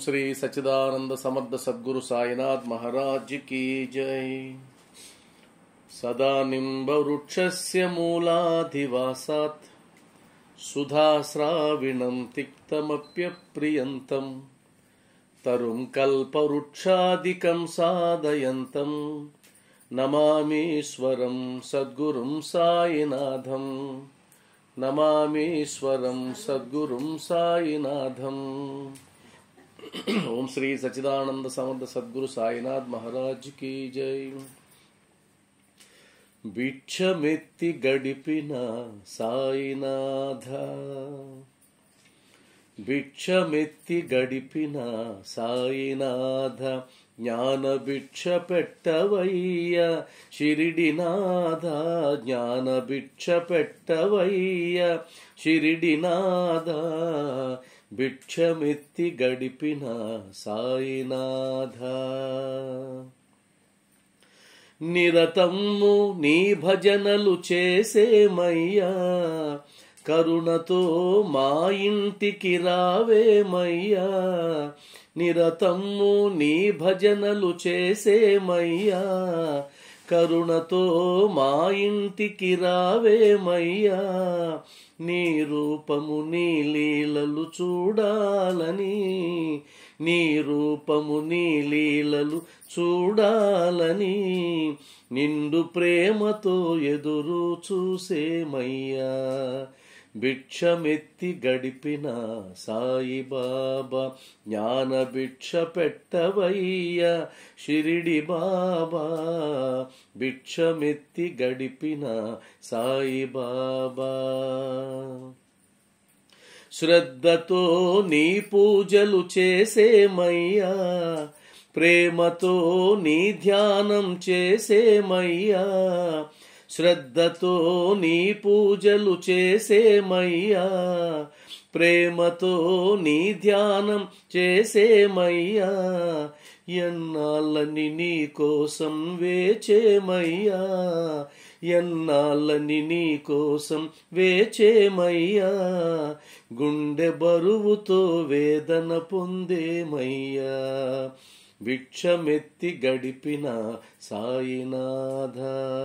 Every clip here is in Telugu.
శ్రీ సచిదానంద సమర్థ సద్గురు సాయినాథ్ మహారాజ్ కీ జై సదా నింబవృక్షస్య మూలాధివాసాత్ సుధాస్రావిణం తిక్తమప్యప్రియంతం తరుం కల్పవృక్షాదికం సాధయంతం నమామీశ్వరం సద్గురుం సాయినాథం నమామీశ్వరం సద్గురుం సాయినాథం ఓం శ్రీ సచిదానంద సమర్థ సద్గురు సాయినాథ్ మహారాజ్ కీ జై భిక్షమెత్తి గడిపిన సాయినాథ భిక్షమెత్తి గడిపిన సాయినాథ జ్ఞాన భిక్ష పెట్టవయ్య షిరిడినాథ జ్ఞాన భిక్ష పెట్టవయ్య షిరిడినాథ భిక్షమెత్తి గడిపిన సాయినాథ నిరతమ్ము నీ భజనలు చేసేమయ్యా కరుణతో మా ఇంటికి రావేమయ్యా నిరతమ్ము నీ భజనలు చేసేమయ్యా కరుణతో మా ఇంటికి రావేమయ్యా నీ రూపము నీ లీలలు చూడాలని నీ రూపము నీ లీలలు చూడాలని నిండు ప్రేమతో ఎదురు చూసేమయ్యా భిక్షమెత్తి గడిపిన సాయిబాబా జ్ఞాన భిక్ష పెట్టవయ్య షిరిడి బాబా భిక్షమెత్తి గడిపిన సాయిబాబా శ్రద్ధతో నీ పూజలు చేసేమయ్యా ప్రేమతో నీ ధ్యానం చేసేమయ్యా శ్రద్ధతో నీ పూజలు చేసేమయ్యా ప్రేమతో నీ ధ్యానం చేసేమయ్యా ఎన్నాళ్ళని నీ కోసం వేచేమయ్యా ఎన్నాళ్ళని నీ కోసం వేచేమయ్యా గుండె బరువుతో వేదన పొందేమయ్యా భిక్షమెత్తి గడిపిన సాయినాథ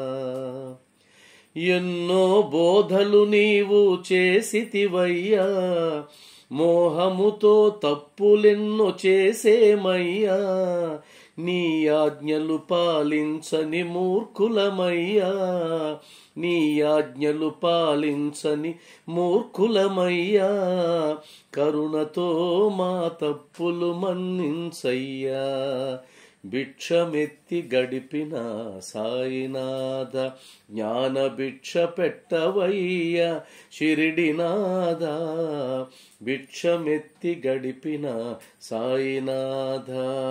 ఎన్నో బోధలు నీవు చేసితివయ్యా మోహముతో తప్పులెన్నో చేసేమయ్యా నీ ఆజ్ఞలు పాలించని మూర్ఖులమయ్యా నీ ఆజ్ఞలు పాలించని మూర్ఖులమయ్యా కరుణతో మా తప్పులు మన్నించయ్యా భిక్షమెత్తి గడిపిన సాయినాథ జ్ఞాన భిక్ష పెట్టవయ్య షిరిడినాథ భిక్షమెత్తి గడిపిన సాయినాథ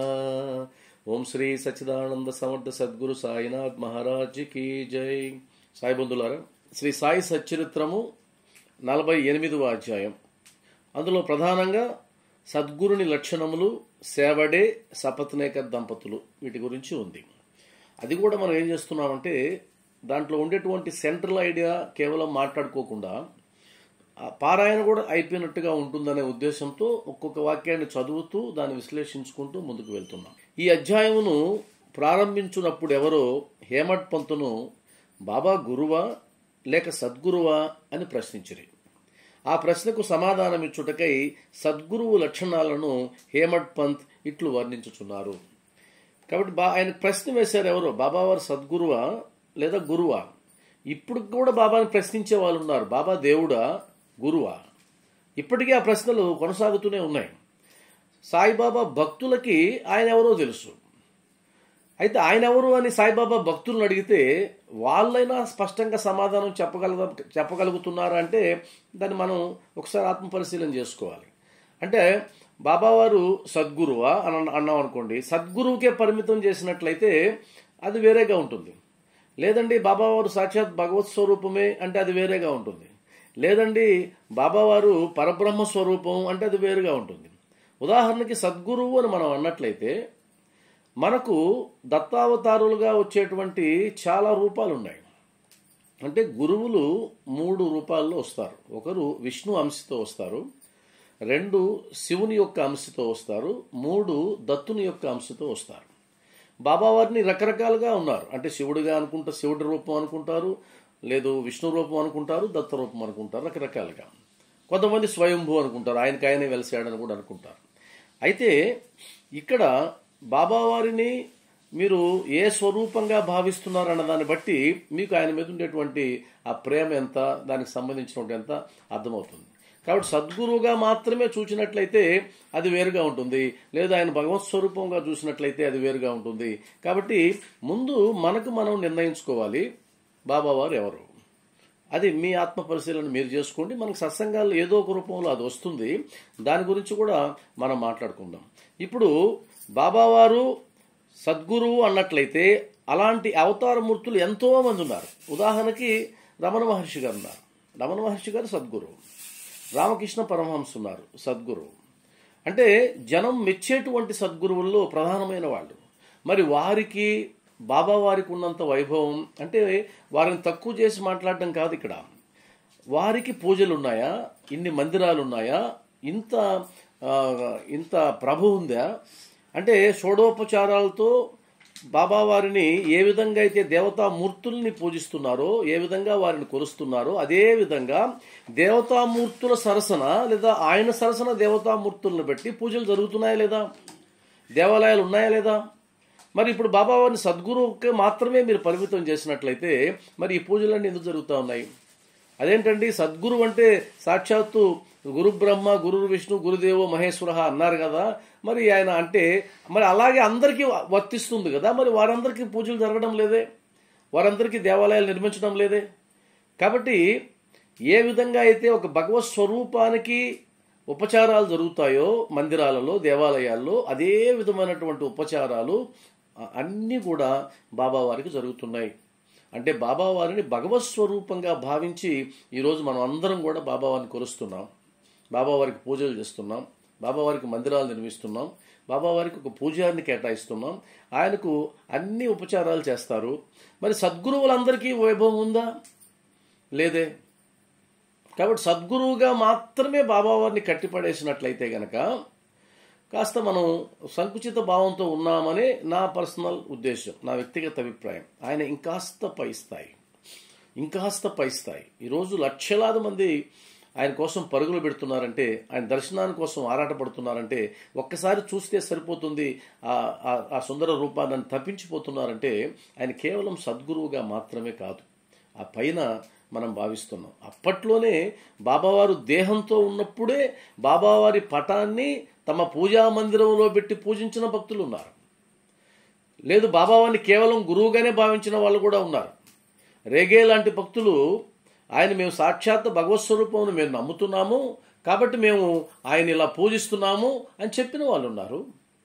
ఓం శ్రీ సచిదానంద సమర్థ సద్గురు సాయినాథ్ మహారాజ్ కీ జై సాయి బంధులారా శ్రీ సాయి సచ్చరిత్రము నలభై ఎనిమిదవ అధ్యాయం అందులో ప్రధానంగా సద్గురుని లక్షణములు సేవడే సపత్నేక దంపతులు వీటి గురించి ఉంది అది కూడా మనం ఏం చేస్తున్నామంటే దాంట్లో ఉండేటువంటి సెంట్రల్ ఐడియా కేవలం మాట్లాడుకోకుండా పారాయణ కూడా అయిపోయినట్టుగా ఉంటుందనే ఉద్దేశంతో ఒక్కొక్క వాక్యాన్ని చదువుతూ దాన్ని విశ్లేషించుకుంటూ ముందుకు వెళ్తున్నాం ఈ అధ్యాయమును ప్రారంభించినప్పుడు ఎవరో హేమట్ పంతును బాబా గురువా లేక సద్గురువా అని ప్రశ్నించిరి ఆ ప్రశ్నకు సమాధానం ఇచ్చుటకై సద్గురువు లక్షణాలను హేమట్ పంత్ ఇట్లు వర్ణించుచున్నారు కాబట్టి బా ఆయన ప్రశ్న వేశారు ఎవరో బాబావారు సద్గురువా లేదా గురువా ఇప్పుడు కూడా బాబాని ప్రశ్నించే వాళ్ళు ఉన్నారు బాబా దేవుడా గురువా ఇప్పటికీ ఆ ప్రశ్నలు కొనసాగుతూనే ఉన్నాయి సాయిబాబా భక్తులకి ఆయన ఎవరో తెలుసు అయితే ఆయన ఎవరు అని సాయిబాబా భక్తులను అడిగితే వాళ్ళైనా స్పష్టంగా సమాధానం చెప్పగల చెప్పగలుగుతున్నారా అంటే దాన్ని మనం ఒకసారి ఆత్మ పరిశీలన చేసుకోవాలి అంటే బాబావారు సద్గురువా అని అన్నాం అనుకోండి సద్గురువుకే పరిమితం చేసినట్లయితే అది వేరేగా ఉంటుంది లేదండి బాబావారు సాక్షాత్ భగవత్ స్వరూపమే అంటే అది వేరేగా ఉంటుంది లేదండి బాబావారు పరబ్రహ్మ స్వరూపం అంటే అది వేరుగా ఉంటుంది ఉదాహరణకి సద్గురువు అని మనం అన్నట్లయితే మనకు దత్తావతారులుగా వచ్చేటువంటి చాలా రూపాలు ఉన్నాయి అంటే గురువులు మూడు రూపాల్లో వస్తారు ఒకరు విష్ణు అంశతో వస్తారు రెండు శివుని యొక్క అంశతో వస్తారు మూడు దత్తుని యొక్క అంశతో వస్తారు బాబావారిని రకరకాలుగా ఉన్నారు అంటే శివుడిగా అనుకుంటా శివుడి రూపం అనుకుంటారు లేదు విష్ణు రూపం అనుకుంటారు దత్త రూపం అనుకుంటారు రకరకాలుగా కొంతమంది స్వయంభూ అనుకుంటారు ఆయనకి ఆయనే వెలిసాడని కూడా అనుకుంటారు అయితే ఇక్కడ బాబావారిని మీరు ఏ స్వరూపంగా భావిస్తున్నారు అన్న దాన్ని బట్టి మీకు ఆయన మీద ఉండేటువంటి ఆ ప్రేమ ఎంత దానికి సంబంధించినటువంటి ఎంత అర్థమవుతుంది కాబట్టి సద్గురువుగా మాత్రమే చూసినట్లయితే అది వేరుగా ఉంటుంది లేదా ఆయన భగవత్ స్వరూపంగా చూసినట్లయితే అది వేరుగా ఉంటుంది కాబట్టి ముందు మనకు మనం నిర్ణయించుకోవాలి బాబావారు ఎవరు అది మీ ఆత్మ పరిశీలన మీరు చేసుకోండి మనకు సత్సంగాలు ఏదో ఒక రూపంలో అది వస్తుంది దాని గురించి కూడా మనం మాట్లాడుకుందాం ఇప్పుడు బాబావారు సద్గురువు అన్నట్లయితే అలాంటి అవతారమూర్తులు ఎంతో మంది ఉన్నారు ఉదాహరణకి రమణ మహర్షి గారు ఉన్నారు రమణ మహర్షి గారు సద్గురువు రామకృష్ణ పరమహంస ఉన్నారు సద్గురువు అంటే జనం మెచ్చేటువంటి సద్గురువుల్లో ప్రధానమైన వాళ్ళు మరి వారికి బాబా వారికి ఉన్నంత వైభవం అంటే వారిని తక్కువ చేసి మాట్లాడడం కాదు ఇక్కడ వారికి పూజలు ఉన్నాయా ఇన్ని మందిరాలు ఉన్నాయా ఇంత ఆ, ఇంత ప్రభు ఉందా అంటే షోడోపచారాలతో బాబా వారిని ఏ విధంగా అయితే దేవతామూర్తుల్ని పూజిస్తున్నారో ఏ విధంగా వారిని కొలుస్తున్నారో అదే విధంగా దేవతామూర్తుల సరసన లేదా ఆయన సరసన దేవతామూర్తులను బట్టి పూజలు జరుగుతున్నాయా లేదా దేవాలయాలు ఉన్నాయా లేదా మరి ఇప్పుడు బాబా వారిని సద్గురువుకి మాత్రమే మీరు పరిమితం చేసినట్లయితే మరి ఈ పూజలన్నీ ఎందుకు జరుగుతూ ఉన్నాయి అదేంటండి సద్గురు అంటే సాక్షాత్తు గురు బ్రహ్మ గురు విష్ణు గురుదేవో మహేశ్వర అన్నారు కదా మరి ఆయన అంటే మరి అలాగే అందరికీ వర్తిస్తుంది కదా మరి వారందరికీ పూజలు జరగడం లేదే వారందరికీ దేవాలయాలు నిర్మించడం లేదే కాబట్టి ఏ విధంగా అయితే ఒక భగవత్ స్వరూపానికి ఉపచారాలు జరుగుతాయో మందిరాలలో దేవాలయాల్లో అదే విధమైనటువంటి ఉపచారాలు ఆ, అన్నీ కూడా బాబావారికి జరుగుతున్నాయి అంటే బాబావారిని భగవత్ స్వరూపంగా భావించి ఈరోజు మనం అందరం కూడా బాబావారిని కొలుస్తున్నాం బాబావారికి పూజలు చేస్తున్నాం బాబావారికి మందిరాలు నిర్మిస్తున్నాం బాబావారికి ఒక పూజారిని కేటాయిస్తున్నాం ఆయనకు అన్ని ఉపచారాలు చేస్తారు మరి సద్గురువులందరికీ వైభవం ఉందా లేదే కాబట్టి సద్గురువుగా మాత్రమే బాబావారిని కట్టిపడేసినట్లయితే గనక కాస్త మనం సంకుచిత భావంతో ఉన్నామనే నా పర్సనల్ ఉద్దేశం నా వ్యక్తిగత అభిప్రాయం ఆయన ఇంకాస్త పై స్థాయి ఇంకాస్త పై స్థాయి ఈరోజు లక్షలాది మంది ఆయన కోసం పరుగులు పెడుతున్నారంటే ఆయన దర్శనాని కోసం ఆరాటపడుతున్నారంటే ఒక్కసారి చూస్తే సరిపోతుంది ఆ- ఆ- ఆ సుందర రూపాన్ని తప్పించిపోతున్నారంటే ఆయన కేవలం సద్గురువుగా మాత్రమే కాదు ఆ పైన మనం భావిస్తున్నాం అప్పట్లోనే బాబావారు దేహంతో ఉన్నప్పుడే బాబావారి పటాన్ని తమ పూజా మందిరంలో పెట్టి పూజించిన భక్తులు ఉన్నారు లేదు బాబావారిని కేవలం గురువుగానే భావించిన వాళ్ళు కూడా ఉన్నారు రేగే లాంటి భక్తులు ఆయన మేము సాక్షాత్ భగవత్ స్వరూపం మేము నమ్ముతున్నాము కాబట్టి మేము ఆయన ఇలా పూజిస్తున్నాము అని చెప్పిన వాళ్ళు ఉన్నారు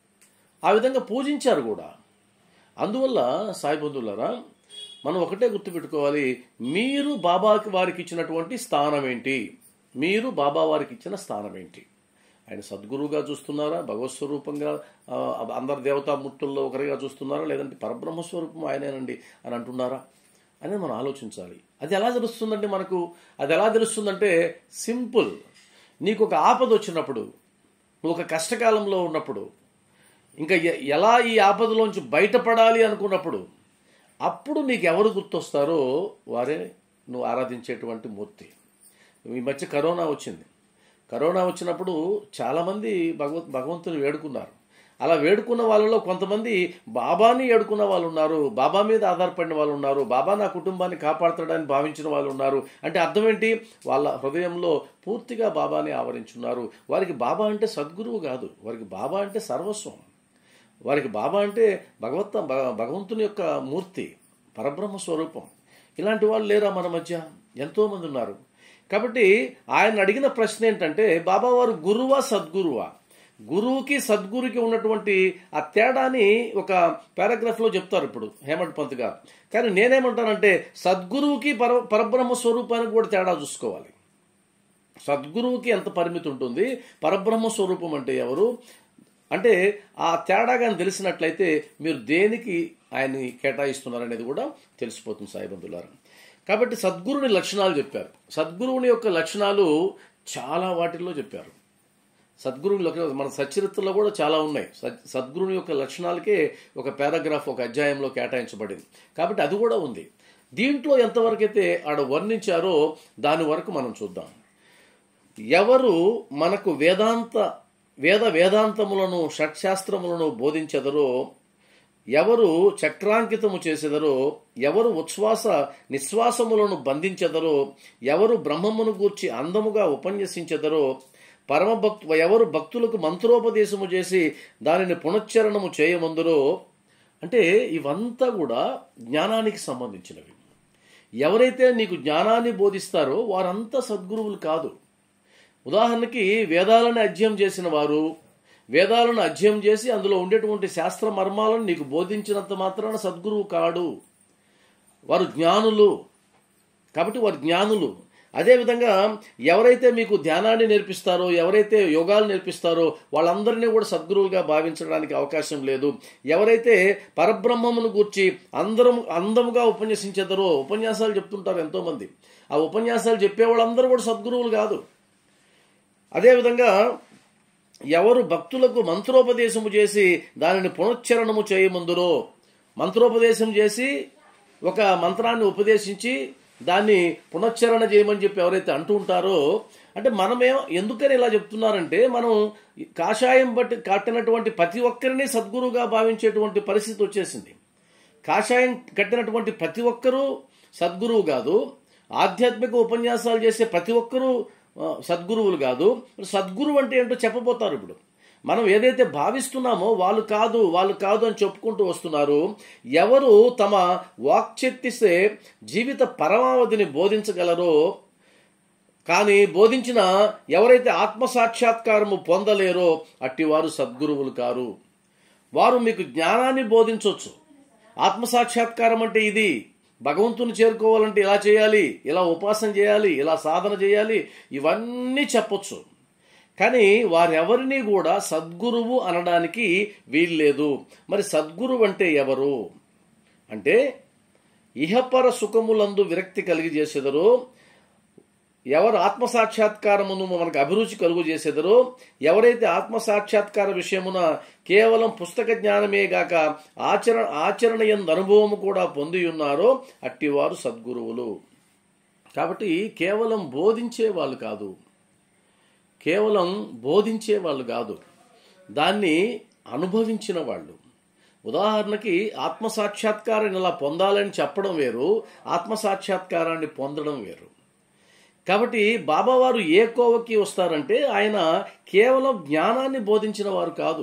ఆ విధంగా పూజించారు కూడా అందువల్ల సాయి బంధువులారా మనం ఒకటే గుర్తుపెట్టుకోవాలి మీరు బాబాకి వారికి ఇచ్చినటువంటి స్థానం ఏంటి మీరు బాబా వారికి ఇచ్చిన స్థానం ఏంటి ఆయన సద్గురువుగా చూస్తున్నారా భగవత్ స్వరూపంగా ఆ, అందరు దేవతామూర్తుల్లో ఒకరిగా చూస్తున్నారా లేదంటే పరబ్రహ్మ స్వరూపం ఆయనేనండి అని అంటున్నారా అనేది మనం ఆలోచించాలి అది ఎలా తెలుస్తుందంటే మనకు అది ఎలా తెలుస్తుందంటే సింపుల్ నీకు ఒక ఆపద వచ్చినప్పుడు నువ్వు ఒక కష్టకాలంలో ఉన్నప్పుడు ఇంకా ఎ- ఎలా ఈ ఆపదలోంచి బయటపడాలి అనుకున్నప్పుడు అప్పుడు నీకు ఎవరు గుర్తొస్తారో వారే నువ్వు ఆరాధించేటువంటి మూర్తి ఈ మధ్య కరోనా వచ్చింది కరోనా వచ్చినప్పుడు చాలామంది భగవత్ భగవంతుని వేడుకున్నారు అలా వేడుకున్న వాళ్ళలో కొంతమంది బాబాని వేడుకున్న వాళ్ళు ఉన్నారు బాబా మీద ఆధారపడిన వాళ్ళు ఉన్నారు బాబా నా కుటుంబాన్ని కాపాడుతాడని భావించిన వాళ్ళు ఉన్నారు అంటే అర్థం ఏంటి వాళ్ళ హృదయంలో పూర్తిగా బాబాని ఆవరించున్నారు వారికి బాబా అంటే సద్గురువు కాదు వారికి బాబా అంటే సర్వస్వం వారికి బాబా అంటే భగవత్ భ- భగవంతుని యొక్క మూర్తి పరబ్రహ్మ స్వరూపం ఇలాంటి వాళ్ళు లేరా మన మధ్య ఎంతో మంది ఉన్నారు కాబట్టి ఆయన అడిగిన ప్రశ్న ఏంటంటే బాబా వారు గురువా సద్గురువా గురువుకి సద్గురుకి ఉన్నటువంటి ఆ తేడాని ఒక పారాగ్రాఫ్ లో చెప్తారు ఇప్పుడు హేమంత్ పంత్ గారు కానీ నేనేమంటానంటే సద్గురువుకి పర పరబ్రహ్మ స్వరూపానికి కూడా తేడా చూసుకోవాలి సద్గురువుకి ఎంత పరిమితి ఉంటుంది పరబ్రహ్మ స్వరూపం అంటే ఎవరు అంటే ఆ తేడా కానీ తెలిసినట్లయితే మీరు దేనికి ఆయన్ని కేటాయిస్తున్నారనేది కూడా తెలిసిపోతుంది సాయిబంధులారు కాబట్టి సద్గురుని లక్షణాలు చెప్పారు సద్గురువుని యొక్క లక్షణాలు చాలా వాటిల్లో చెప్పారు సద్గురువులకి మన సచరిత్రలో కూడా చాలా ఉన్నాయి సద్- సద్గురుని యొక్క లక్షణాలకే ఒక పారాగ్రాఫ్ ఒక అధ్యాయంలో కేటాయించబడింది కాబట్టి అది కూడా ఉంది దీంట్లో ఎంతవరకైతే ఆడ వర్ణించారో దాని వరకు మనం చూద్దాం ఎవరు మనకు వేదాంత వేద వేదాంతములను షట్శాస్త్రములను బోధించెదరో ఎవరు చక్రాంకితము చేసెదరో ఎవరు ఉచ్ఛ్వాస నిశ్వాసములను బంధించెదరో ఎవరు బ్రహ్మమును గూర్చి అందముగా ఉపన్యసించెదరో పరమ భక్తు ఎవరు భక్తులకు మంత్రోపదేశము చేసి దానిని పునశ్చరణము చేయమందురో అంటే ఇవంతా కూడా జ్ఞానానికి సంబంధించినవి ఎవరైతే నీకు జ్ఞానాన్ని బోధిస్తారో వారంతా సద్గురువులు కాదు ఉదాహరణకి వేదాలను అధ్యయనం చేసిన వారు వేదాలను అధ్యయనం చేసి అందులో ఉండేటువంటి శాస్త్ర మర్మాలను నీకు బోధించినంత మాత్రాన సద్గురువు కాడు వారు జ్ఞానులు కాబట్టి వారు జ్ఞానులు అదేవిధంగా ఎవరైతే మీకు ధ్యానాన్ని నేర్పిస్తారో ఎవరైతే యోగాలు నేర్పిస్తారో వాళ్ళందరినీ కూడా సద్గురువులుగా భావించడానికి అవకాశం లేదు ఎవరైతే పరబ్రహ్మమును గూర్చి అందరం అందముగా ఉపన్యసించేదరో ఉపన్యాసాలు చెప్తుంటారు ఎంతోమంది ఆ ఉపన్యాసాలు చెప్పే వాళ్ళందరూ కూడా సద్గురువులు కాదు అదేవిధంగా ఎవరు భక్తులకు మంత్రోపదేశము చేసి దానిని పునశ్చరణము చేయమందురో మంత్రోపదేశం చేసి ఒక మంత్రాన్ని ఉపదేశించి దాన్ని పునశ్చరణ చేయమని చెప్పి ఎవరైతే అంటూ ఉంటారో అంటే మనమే ఎందుకని ఇలా చెప్తున్నారంటే మనం కాషాయం బట్టి కట్టినటువంటి ప్రతి ఒక్కరిని సద్గురువుగా భావించేటువంటి పరిస్థితి వచ్చేసింది కాషాయం కట్టినటువంటి ప్రతి ఒక్కరూ సద్గురువు కాదు ఆధ్యాత్మిక ఉపన్యాసాలు చేసే ప్రతి ఒక్కరూ ఆ, సద్గురువులు కాదు సద్గురువు అంటే ఏంటో చెప్పబోతారు ఇప్పుడు మనం ఏదైతే భావిస్తున్నామో వాళ్ళు కాదు వాళ్ళు కాదు అని చెప్పుకుంటూ వస్తున్నారు ఎవరు తమ వాక్చెత్తిస్తే జీవిత పరమావధిని బోధించగలరో కానీ బోధించిన ఎవరైతే ఆత్మ సాక్షాత్కారము పొందలేరో అట్టివారు సద్గురువులు కారు వారు మీకు జ్ఞానాన్ని బోధించవచ్చు ఆత్మ సాక్షాత్కారం అంటే ఇది భగవంతుని చేరుకోవాలంటే ఇలా చేయాలి ఇలా ఉపాసన చేయాలి ఇలా సాధన చేయాలి ఇవన్నీ చెప్పొచ్చు కానీ వారెవరిని కూడా సద్గురువు అనడానికి వీల్లేదు మరి సద్గురువు అంటే ఎవరు అంటే ఇహపర సుఖములందు విరక్తి కలిగి చేసేదరో ఎవరు ఆత్మ సాక్షాత్కారమును మనకు అభిరుచి కలుగు చేసేదరో ఎవరైతే ఆత్మ సాక్షాత్కార విషయమున కేవలం పుస్తక జ్ఞానమే గాక ఆచరణ ఆచరణ ఎందు అనుభవము కూడా పొంది ఉన్నారో అట్టివారు సద్గురువులు కాబట్టి కేవలం బోధించే వాళ్ళు కాదు కేవలం బోధించే వాళ్ళు కాదు దాన్ని అనుభవించిన వాళ్ళు ఉదాహరణకి ఆత్మ సాక్షాత్కారాన్ని ఇలా పొందాలని చెప్పడం వేరు ఆత్మ సాక్షాత్కారాన్ని పొందడం వేరు కాబట్టి బాబావారు ఏ కోవకి వస్తారంటే ఆయన కేవలం జ్ఞానాన్ని బోధించిన వారు కాదు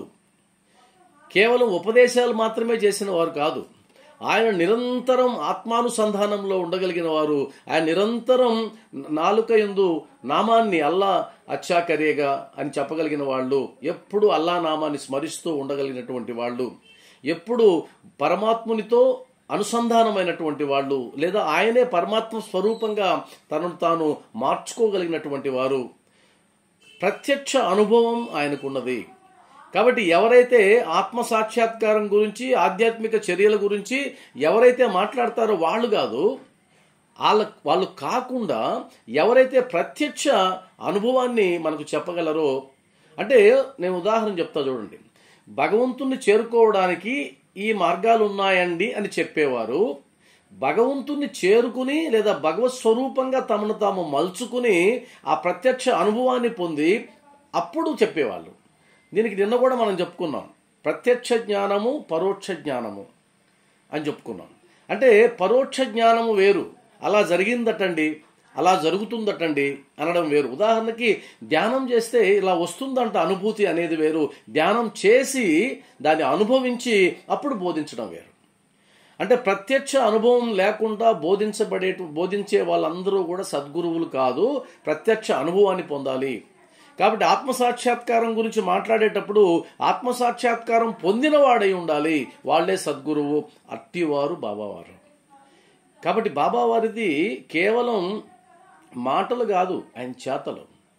కేవలం ఉపదేశాలు మాత్రమే చేసిన వారు కాదు ఆయన నిరంతరం ఆత్మానుసంధానంలో ఉండగలిగిన వారు ఆయన నిరంతరం నాలుక ఎందు నామాన్ని అల్లా అచ్చా కరేగా అని చెప్పగలిగిన వాళ్ళు ఎప్పుడు అల్లా నామాన్ని స్మరిస్తూ ఉండగలిగినటువంటి వాళ్ళు ఎప్పుడు పరమాత్మునితో అనుసంధానమైనటువంటి వాళ్ళు లేదా ఆయనే పరమాత్మ స్వరూపంగా తనను తాను మార్చుకోగలిగినటువంటి వారు ప్రత్యక్ష అనుభవం ఆయనకున్నది కాబట్టి ఎవరైతే ఆత్మ సాక్షాత్కారం గురించి ఆధ్యాత్మిక చర్యల గురించి ఎవరైతే మాట్లాడతారో వాళ్ళు కాదు వాళ్ళ వాళ్ళు కాకుండా ఎవరైతే ప్రత్యక్ష అనుభవాన్ని మనకు చెప్పగలరో అంటే నేను ఉదాహరణ చెప్తా చూడండి భగవంతుణ్ణి చేరుకోవడానికి ఈ మార్గాలు ఉన్నాయండి అని చెప్పేవారు భగవంతుణ్ణి చేరుకుని లేదా భగవత్ స్వరూపంగా తమను తాము మలుచుకుని ఆ ప్రత్యక్ష అనుభవాన్ని పొంది అప్పుడు చెప్పేవాళ్ళు దీనికి నిన్న కూడా మనం చెప్పుకున్నాం ప్రత్యక్ష జ్ఞానము పరోక్ష జ్ఞానము అని చెప్పుకున్నాం అంటే పరోక్ష జ్ఞానము వేరు అలా జరిగిందటండి అలా జరుగుతుందటండి అనడం వేరు ఉదాహరణకి ధ్యానం చేస్తే ఇలా వస్తుందంట అనుభూతి అనేది వేరు ధ్యానం చేసి దాన్ని అనుభవించి అప్పుడు బోధించడం వేరు అంటే ప్రత్యక్ష అనుభవం లేకుండా బోధించబడే బోధించే వాళ్ళందరూ కూడా సద్గురువులు కాదు ప్రత్యక్ష అనుభవాన్ని పొందాలి కాబట్టి ఆత్మసాక్షాత్కారం గురించి మాట్లాడేటప్పుడు ఆత్మసాక్షాత్కారం పొందిన వాడై ఉండాలి వాళ్లే సద్గురువు అట్టివారు బాబావారు కాబట్టి బాబావారిది కేవలం మాటలు కాదు ఆయన చేతలు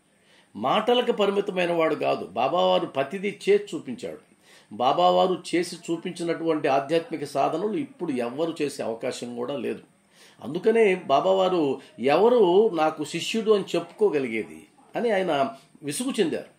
మాటలకు పరిమితమైన వాడు కాదు బాబావారు ప్రతిదీ చేసి చూపించాడు బాబావారు చేసి చూపించినటువంటి ఆధ్యాత్మిక సాధనలు ఇప్పుడు ఎవ్వరు చేసే అవకాశం కూడా లేదు అందుకనే బాబావారు ఎవరు నాకు శిష్యుడు అని చెప్పుకోగలిగేది అని ఆయన విసుగు చెందారు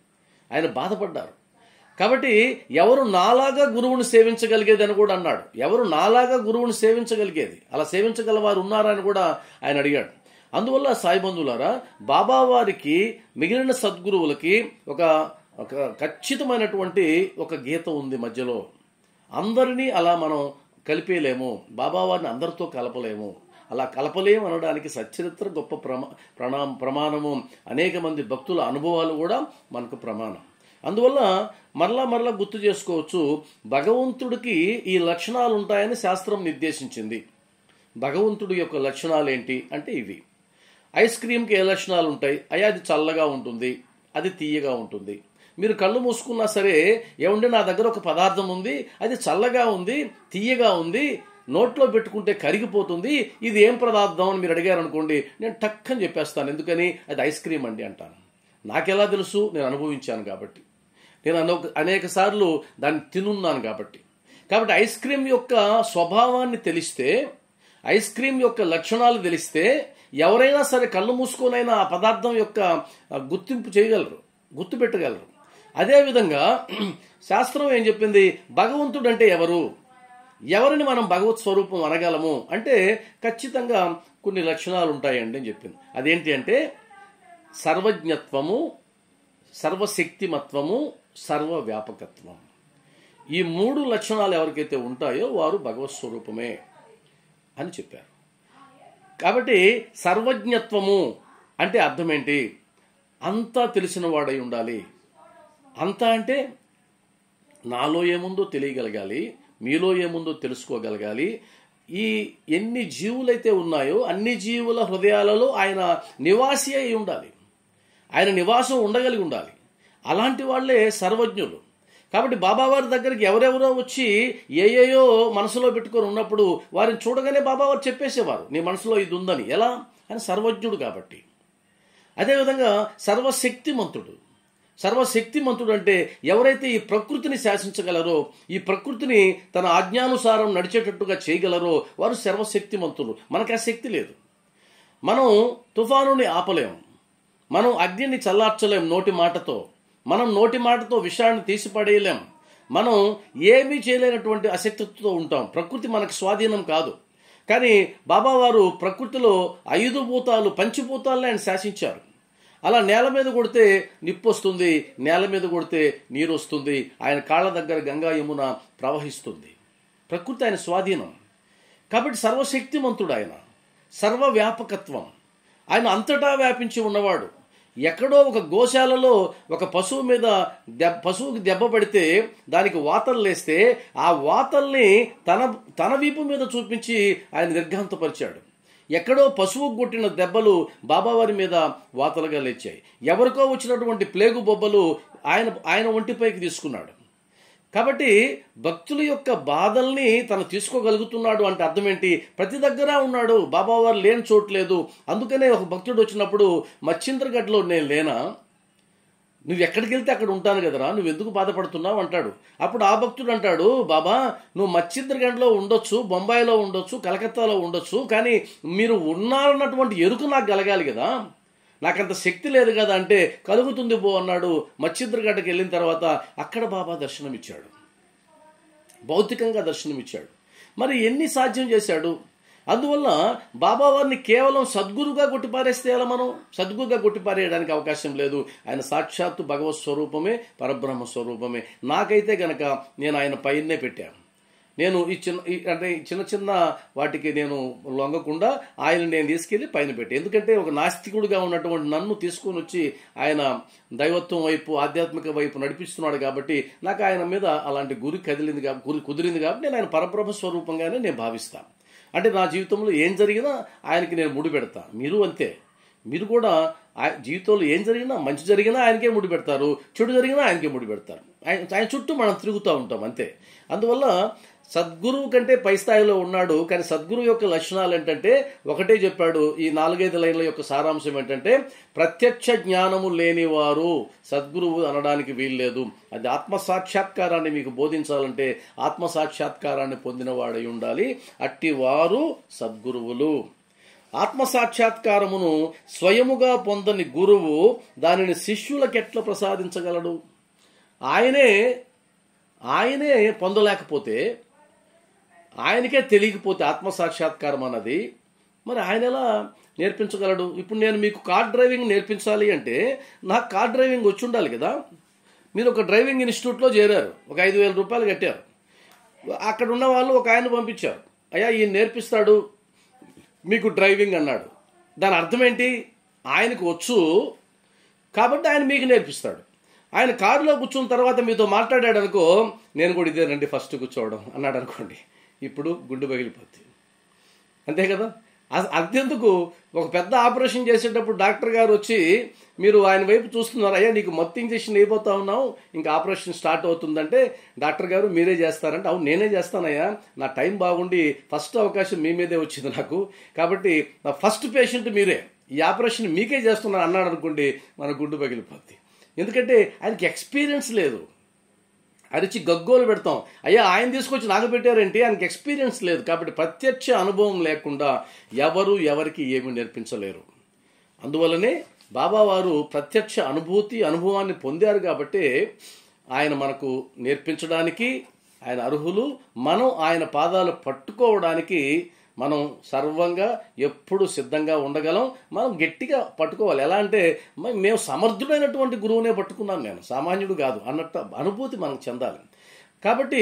ఆయన బాధపడ్డారు కాబట్టి ఎవరు నాలాగా గురువుని సేవించగలిగేది అని కూడా అన్నాడు ఎవరు నాలాగా గురువుని సేవించగలిగేది అలా సేవించగల వారు ఉన్నారా అని కూడా ఆయన అడిగాడు అందువల్ల సాయి బంధువులారా బాబా వారికి మిగిలిన సద్గురువులకి ఒక ఒక ఖచ్చితమైనటువంటి ఒక గీత ఉంది మధ్యలో అందరినీ అలా మనం కలిపేయలేము బాబా వారిని అందరితో కలపలేము అలా కలపలేము అనడానికి సచ్చరిత్ర గొప్ప ప్రమా ప్రణా ప్రమాణము అనేక మంది భక్తుల అనుభవాలు కూడా మనకు ప్రమాణం అందువల్ల మరలా మరలా గుర్తు చేసుకోవచ్చు భగవంతుడికి ఈ లక్షణాలు ఉంటాయని శాస్త్రం నిర్దేశించింది భగవంతుడి యొక్క లక్షణాలు ఏంటి అంటే ఇవి ఐస్ క్రీమ్కి ఏ లక్షణాలు ఉంటాయి అయ్యా అది చల్లగా ఉంటుంది అది తీయగా ఉంటుంది మీరు కళ్ళు మూసుకున్నా సరే ఏమంటే నా దగ్గర ఒక పదార్థం ఉంది అది చల్లగా ఉంది తీయగా ఉంది నోట్లో పెట్టుకుంటే కరిగిపోతుంది ఇది ఏం పదార్థం అని మీరు అడిగారు అనుకోండి నేను టక్కని చెప్పేస్తాను ఎందుకని అది ఐస్ క్రీమ్ అండి అంటాను నాకెలా తెలుసు నేను అనుభవించాను కాబట్టి నేను అనో అనేక సార్లు దాన్ని తినున్నాను కాబట్టి కాబట్టి ఐస్ క్రీమ్ యొక్క స్వభావాన్ని తెలిస్తే ఐస్ క్రీమ్ యొక్క లక్షణాలు తెలిస్తే ఎవరైనా సరే కళ్ళు మూసుకొనైనా ఆ పదార్థం యొక్క గుర్తింపు చేయగలరు గుర్తుపెట్టగలరు అదేవిధంగా శాస్త్రం ఏం చెప్పింది భగవంతుడు అంటే ఎవరు ఎవరిని మనం భగవత్ స్వరూపం అనగలము అంటే ఖచ్చితంగా కొన్ని లక్షణాలు ఉంటాయండి అని చెప్పింది అదేంటి అంటే సర్వజ్ఞత్వము సర్వశక్తిమత్వము సర్వవ్యాపకత్వం ఈ మూడు లక్షణాలు ఎవరికైతే ఉంటాయో వారు భగవత్ స్వరూపమే అని చెప్పారు కాబట్టి సర్వజ్ఞత్వము అంటే అర్థం ఏంటి అంతా తెలిసిన వాడై ఉండాలి అంతా అంటే నాలో ఏముందో తెలియగలగాలి మీలో ఏముందో తెలుసుకోగలగాలి ఈ ఎన్ని జీవులైతే ఉన్నాయో అన్ని జీవుల హృదయాలలో ఆయన నివాసి అయి ఉండాలి ఆయన నివాసం ఉండగలిగి ఉండాలి అలాంటి వాళ్ళే సర్వజ్ఞులు కాబట్టి బాబావారి దగ్గరికి ఎవరెవరో వచ్చి ఏయేయో మనసులో పెట్టుకొని ఉన్నప్పుడు వారిని చూడగానే బాబావారు చెప్పేసేవారు నీ మనసులో ఇది ఉందని ఎలా అని సర్వజ్ఞుడు కాబట్టి అదేవిధంగా సర్వశక్తిమంతుడు సర్వశక్తిమంతుడు అంటే ఎవరైతే ఈ ప్రకృతిని శాసించగలరో ఈ ప్రకృతిని తన ఆజ్ఞానుసారం నడిచేటట్టుగా చేయగలరో వారు సర్వశక్తిమంతులు మనకు ఆ శక్తి లేదు మనం తుఫానుని ఆపలేం మనం అగ్నిని చల్లార్చలేం నోటి మాటతో మనం నోటి మాటతో విషయాన్ని తీసిపడేయలేం మనం ఏమీ చేయలేనటువంటి అశక్తితో ఉంటాం ప్రకృతి మనకు స్వాధీనం కాదు కానీ బాబావారు ప్రకృతిలో ఐదు భూతాలు పంచభూతాలను ఆయన శాసించారు అలా నేల మీద కొడితే నిప్పు వస్తుంది నేల మీద కొడితే నీరు వస్తుంది ఆయన కాళ్ళ దగ్గర గంగా యమున ప్రవహిస్తుంది ప్రకృతి ఆయన స్వాధీనం కాబట్టి సర్వశక్తిమంతుడు ఆయన సర్వవ్యాపకత్వం ఆయన అంతటా వ్యాపించి ఉన్నవాడు ఎక్కడో ఒక గోశాలలో ఒక పశువు మీద దెబ్బ పశువుకి దెబ్బ పడితే దానికి వాతలు లేస్తే ఆ వాతల్ని తన తన వీపు మీద చూపించి ఆయన నిర్ఘాంతపరిచాడు ఎక్కడో పశువుకు కొట్టిన దెబ్బలు బాబావారి మీద వాతలుగా లేచాయి ఎవరికో వచ్చినటువంటి ప్లేగు బొబ్బలు ఆయన ఆయన ఒంటిపైకి తీసుకున్నాడు కాబట్టి భక్తుల యొక్క బాధల్ని తను తీసుకోగలుగుతున్నాడు అంటే అర్థం ఏంటి ప్రతి దగ్గర ఉన్నాడు బాబావారు లేని చోట్లేదు అందుకనే ఒక భక్తుడు వచ్చినప్పుడు మచ్చింద్రగడ్లో నేను లేనా నువ్వు ఎక్కడికి వెళ్తే అక్కడ ఉంటాను కదరా నువ్వు ఎందుకు బాధపడుతున్నావు అంటాడు అప్పుడు ఆ భక్తుడు అంటాడు బాబా నువ్వు మచ్చింద్రగండ్లో ఉండొచ్చు బొంబాయిలో ఉండొచ్చు కలకత్తాలో ఉండొచ్చు కానీ మీరు ఉన్నారన్నటువంటి ఎరుకు నాకు కలగాలి కదా నాకంత శక్తి లేదు కదా అంటే కలుగుతుంది బో అన్నాడు మచ్చింద్రగడ్డకి వెళ్ళిన తర్వాత అక్కడ బాబా దర్శనమిచ్చాడు భౌతికంగా దర్శనమిచ్చాడు మరి ఎన్ని సాధ్యం చేశాడు అందువల్ల బాబా వారిని కేవలం సద్గురుగా కొట్టిపారేస్తే ఎలా మనం సద్గురుగా కొట్టిపారేయడానికి అవకాశం లేదు ఆయన సాక్షాత్తు భగవత్ స్వరూపమే పరబ్రహ్మ స్వరూపమే నాకైతే గనక నేను ఆయన పైనే పెట్టాను నేను ఈ చిన్న ఈ- అంటే ఈ చిన్న చిన్న వాటికి నేను లొంగకుండా ఆయన నేను తీసుకెళ్లి పైన పెట్టి ఎందుకంటే ఒక నాస్తికుడిగా ఉన్నటువంటి నన్ను తీసుకొని వచ్చి ఆయన దైవత్వం వైపు ఆధ్యాత్మిక వైపు నడిపిస్తున్నాడు కాబట్టి నాకు ఆయన మీద అలాంటి గురి కదిలింది కాబట్టి గురి కుదిరింది కాబట్టి నేను ఆయన పరబ్రహ్మ స్వరూపంగానే నేను భావిస్తాను అంటే నా జీవితంలో ఏం జరిగినా ఆయనకి నేను ముడి పెడతా మీరు అంతే మీరు కూడా ఆయ- జీవితంలో ఏం జరిగినా మంచి జరిగినా ఆయనకే ముడి పెడతారు చెడు జరిగినా ఆయనకే ముడి పెడతారు ఆయన ఆయన చుట్టూ మనం తిరుగుతూ ఉంటాం అంతే అందువల్ల సద్గురువు కంటే పై స్థాయిలో ఉన్నాడు కానీ సద్గురువు యొక్క లక్షణాలు ఏంటంటే ఒకటే చెప్పాడు ఈ నాలుగైదు లైన్ల యొక్క సారాంశం ఏంటంటే ప్రత్యక్ష జ్ఞానము లేనివారు సద్గురువు అనడానికి వీల్లేదు అది ఆత్మ సాక్షాత్కారాన్ని మీకు బోధించాలంటే ఆత్మ సాక్షాత్కారాన్ని పొందినవాడై ఉండాలి అట్టి వారు సద్గురువులు ఆత్మ సాక్షాత్కారమును స్వయముగా పొందని గురువు దానిని శిష్యులకెట్లా ప్రసాదించగలడు ఆయనే ఆయనే పొందలేకపోతే ఆయనకే తెలియకపోతే ఆత్మసాక్షాత్కారం అన్నది మరి ఆయన ఎలా నేర్పించగలడు ఇప్పుడు నేను మీకు కార్ డ్రైవింగ్ నేర్పించాలి అంటే నాకు కార్ డ్రైవింగ్ వచ్చి ఉండాలి కదా మీరు ఒక డ్రైవింగ్ ఇన్స్టిట్యూట్లో చేరారు ఒక ఐదు వేల రూపాయలు కట్టారు అక్కడ ఉన్న వాళ్ళు ఒక ఆయన పంపించారు అయ్యా ఈయన నేర్పిస్తాడు మీకు డ్రైవింగ్ అన్నాడు దాని అర్థం ఏంటి ఆయనకు వచ్చు కాబట్టి ఆయన మీకు నేర్పిస్తాడు ఆయన కారులో కూర్చున్న తర్వాత మీతో మాట్లాడాడు అనుకో నేను కూడా ఇదే రండి ఫస్ట్ కూర్చోవడం అన్నాడు అనుకోండి ఇప్పుడు గుండు పగిలిపోద్ది అంతే కదా అ- అంతెందుకు ఒక పెద్ద ఆపరేషన్ చేసేటప్పుడు డాక్టర్ గారు వచ్చి మీరు ఆయన వైపు చూస్తున్నారు అయ్యా నీకు మొత్తం ఇంజక్షన్ అయిపోతా ఉన్నావు ఇంకా ఆపరేషన్ స్టార్ట్ అవుతుందంటే డాక్టర్ గారు మీరే చేస్తారంటే అవును నేనే చేస్తానయ్యా నా టైం బాగుండి ఫస్ట్ అవకాశం మీ మీదే వచ్చింది నాకు కాబట్టి నా ఫస్ట్ పేషెంట్ మీరే ఈ ఆపరేషన్ మీకే చేస్తున్నాను అన్నాడు అనుకోండి మన గుండు పగిలిపోద్ది ఎందుకంటే ఆయనకి ఎక్స్పీరియన్స్ లేదు అరిచి గగ్గోలు పెడతాం అయ్యా ఆయన తీసుకొచ్చి నాకు పెట్టారంటే ఆయనకి ఎక్స్పీరియన్స్ లేదు కాబట్టి ప్రత్యక్ష అనుభవం లేకుండా ఎవరు ఎవరికి ఏమి నేర్పించలేరు అందువల్లనే బాబా వారు ప్రత్యక్ష అనుభూతి అనుభవాన్ని పొందారు కాబట్టి ఆయన మనకు నేర్పించడానికి ఆయన అర్హులు మనం ఆయన పాదాలు పట్టుకోవడానికి మనం సర్వంగా ఎప్పుడు సిద్ధంగా ఉండగలం మనం గట్టిగా పట్టుకోవాలి ఎలా అంటే మ- మేము సమర్థుడైనటువంటి గురువునే పట్టుకున్నాం నేను సామాన్యుడు కాదు అన్నట్టు అనుభూతి మనకు చెందాలి కాబట్టి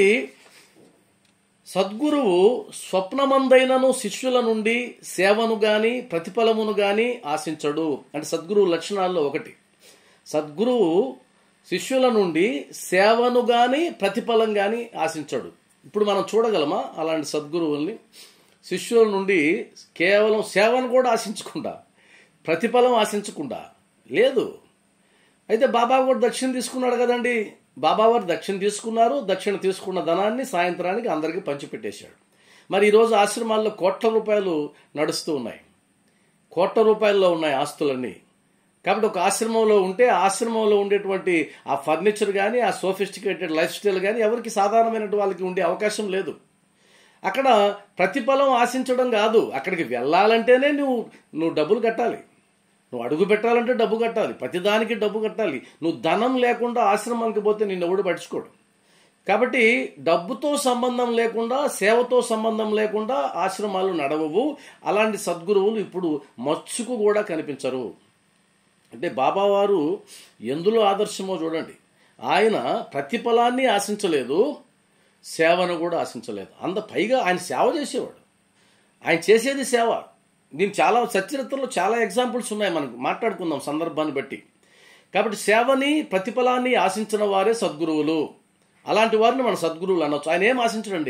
సద్గురువు స్వప్నమందైనను శిష్యుల నుండి సేవను గాని ప్రతిఫలమును గాని ఆశించడు అంటే సద్గురువు లక్షణాల్లో ఒకటి సద్గురువు శిష్యుల నుండి సేవను గాని ప్రతిఫలం గాని ఆశించడు ఇప్పుడు మనం చూడగలమా అలాంటి సద్గురువుల్ని శిష్యుల నుండి కేవలం సేవను కూడా ఆశించకుండా ప్రతిఫలం ఆశించకుండా లేదు అయితే బాబా కూడా దక్షిణ తీసుకున్నాడు కదండి బాబా వారు దక్షిణ తీసుకున్నారు దక్షిణ తీసుకున్న ధనాన్ని సాయంత్రానికి అందరికీ పంచిపెట్టేశాడు మరి ఈరోజు ఆశ్రమాల్లో కోట్ల రూపాయలు నడుస్తూ ఉన్నాయి కోట్ల రూపాయల్లో ఉన్నాయి ఆస్తులన్నీ కాబట్టి ఒక ఆశ్రమంలో ఉంటే ఆ ఆశ్రమంలో ఉండేటువంటి ఆ ఫర్నిచర్ కానీ ఆ సోఫిస్టికేటెడ్ లైఫ్ స్టైల్ కానీ ఎవరికి సాధారణమైన వాళ్ళకి ఉండే అవకాశం లేదు అక్కడ ప్రతిఫలం ఆశించడం కాదు అక్కడికి వెళ్ళాలంటేనే నువ్వు నువ్వు డబ్బులు కట్టాలి నువ్వు అడుగు పెట్టాలంటే డబ్బు కట్టాలి ప్రతిదానికి డబ్బు కట్టాలి నువ్వు ధనం లేకుండా ఆశ్రమానికి పోతే నిన్ను ఎవడు పట్టించుకోడు కాబట్టి డబ్బుతో సంబంధం లేకుండా సేవతో సంబంధం లేకుండా ఆశ్రమాలు నడవవు అలాంటి సద్గురువులు ఇప్పుడు మచ్చుకు కూడా కనిపించరు అంటే బాబావారు ఎందులో ఆదర్శమో చూడండి ఆయన ప్రతిఫలాన్ని ఆశించలేదు సేవను కూడా ఆశించలేదు అంత పైగా ఆయన సేవ చేసేవాడు ఆయన చేసేది సేవ దీని చాలా సచరిత్రలో చాలా ఎగ్జాంపుల్స్ ఉన్నాయి మనకు మాట్లాడుకుందాం సందర్భాన్ని బట్టి కాబట్టి సేవని ప్రతిఫలాన్ని ఆశించిన వారే సద్గురువులు అలాంటి వారిని మన సద్గురువులు అనొచ్చు ఆయన ఏం ఆశించడండి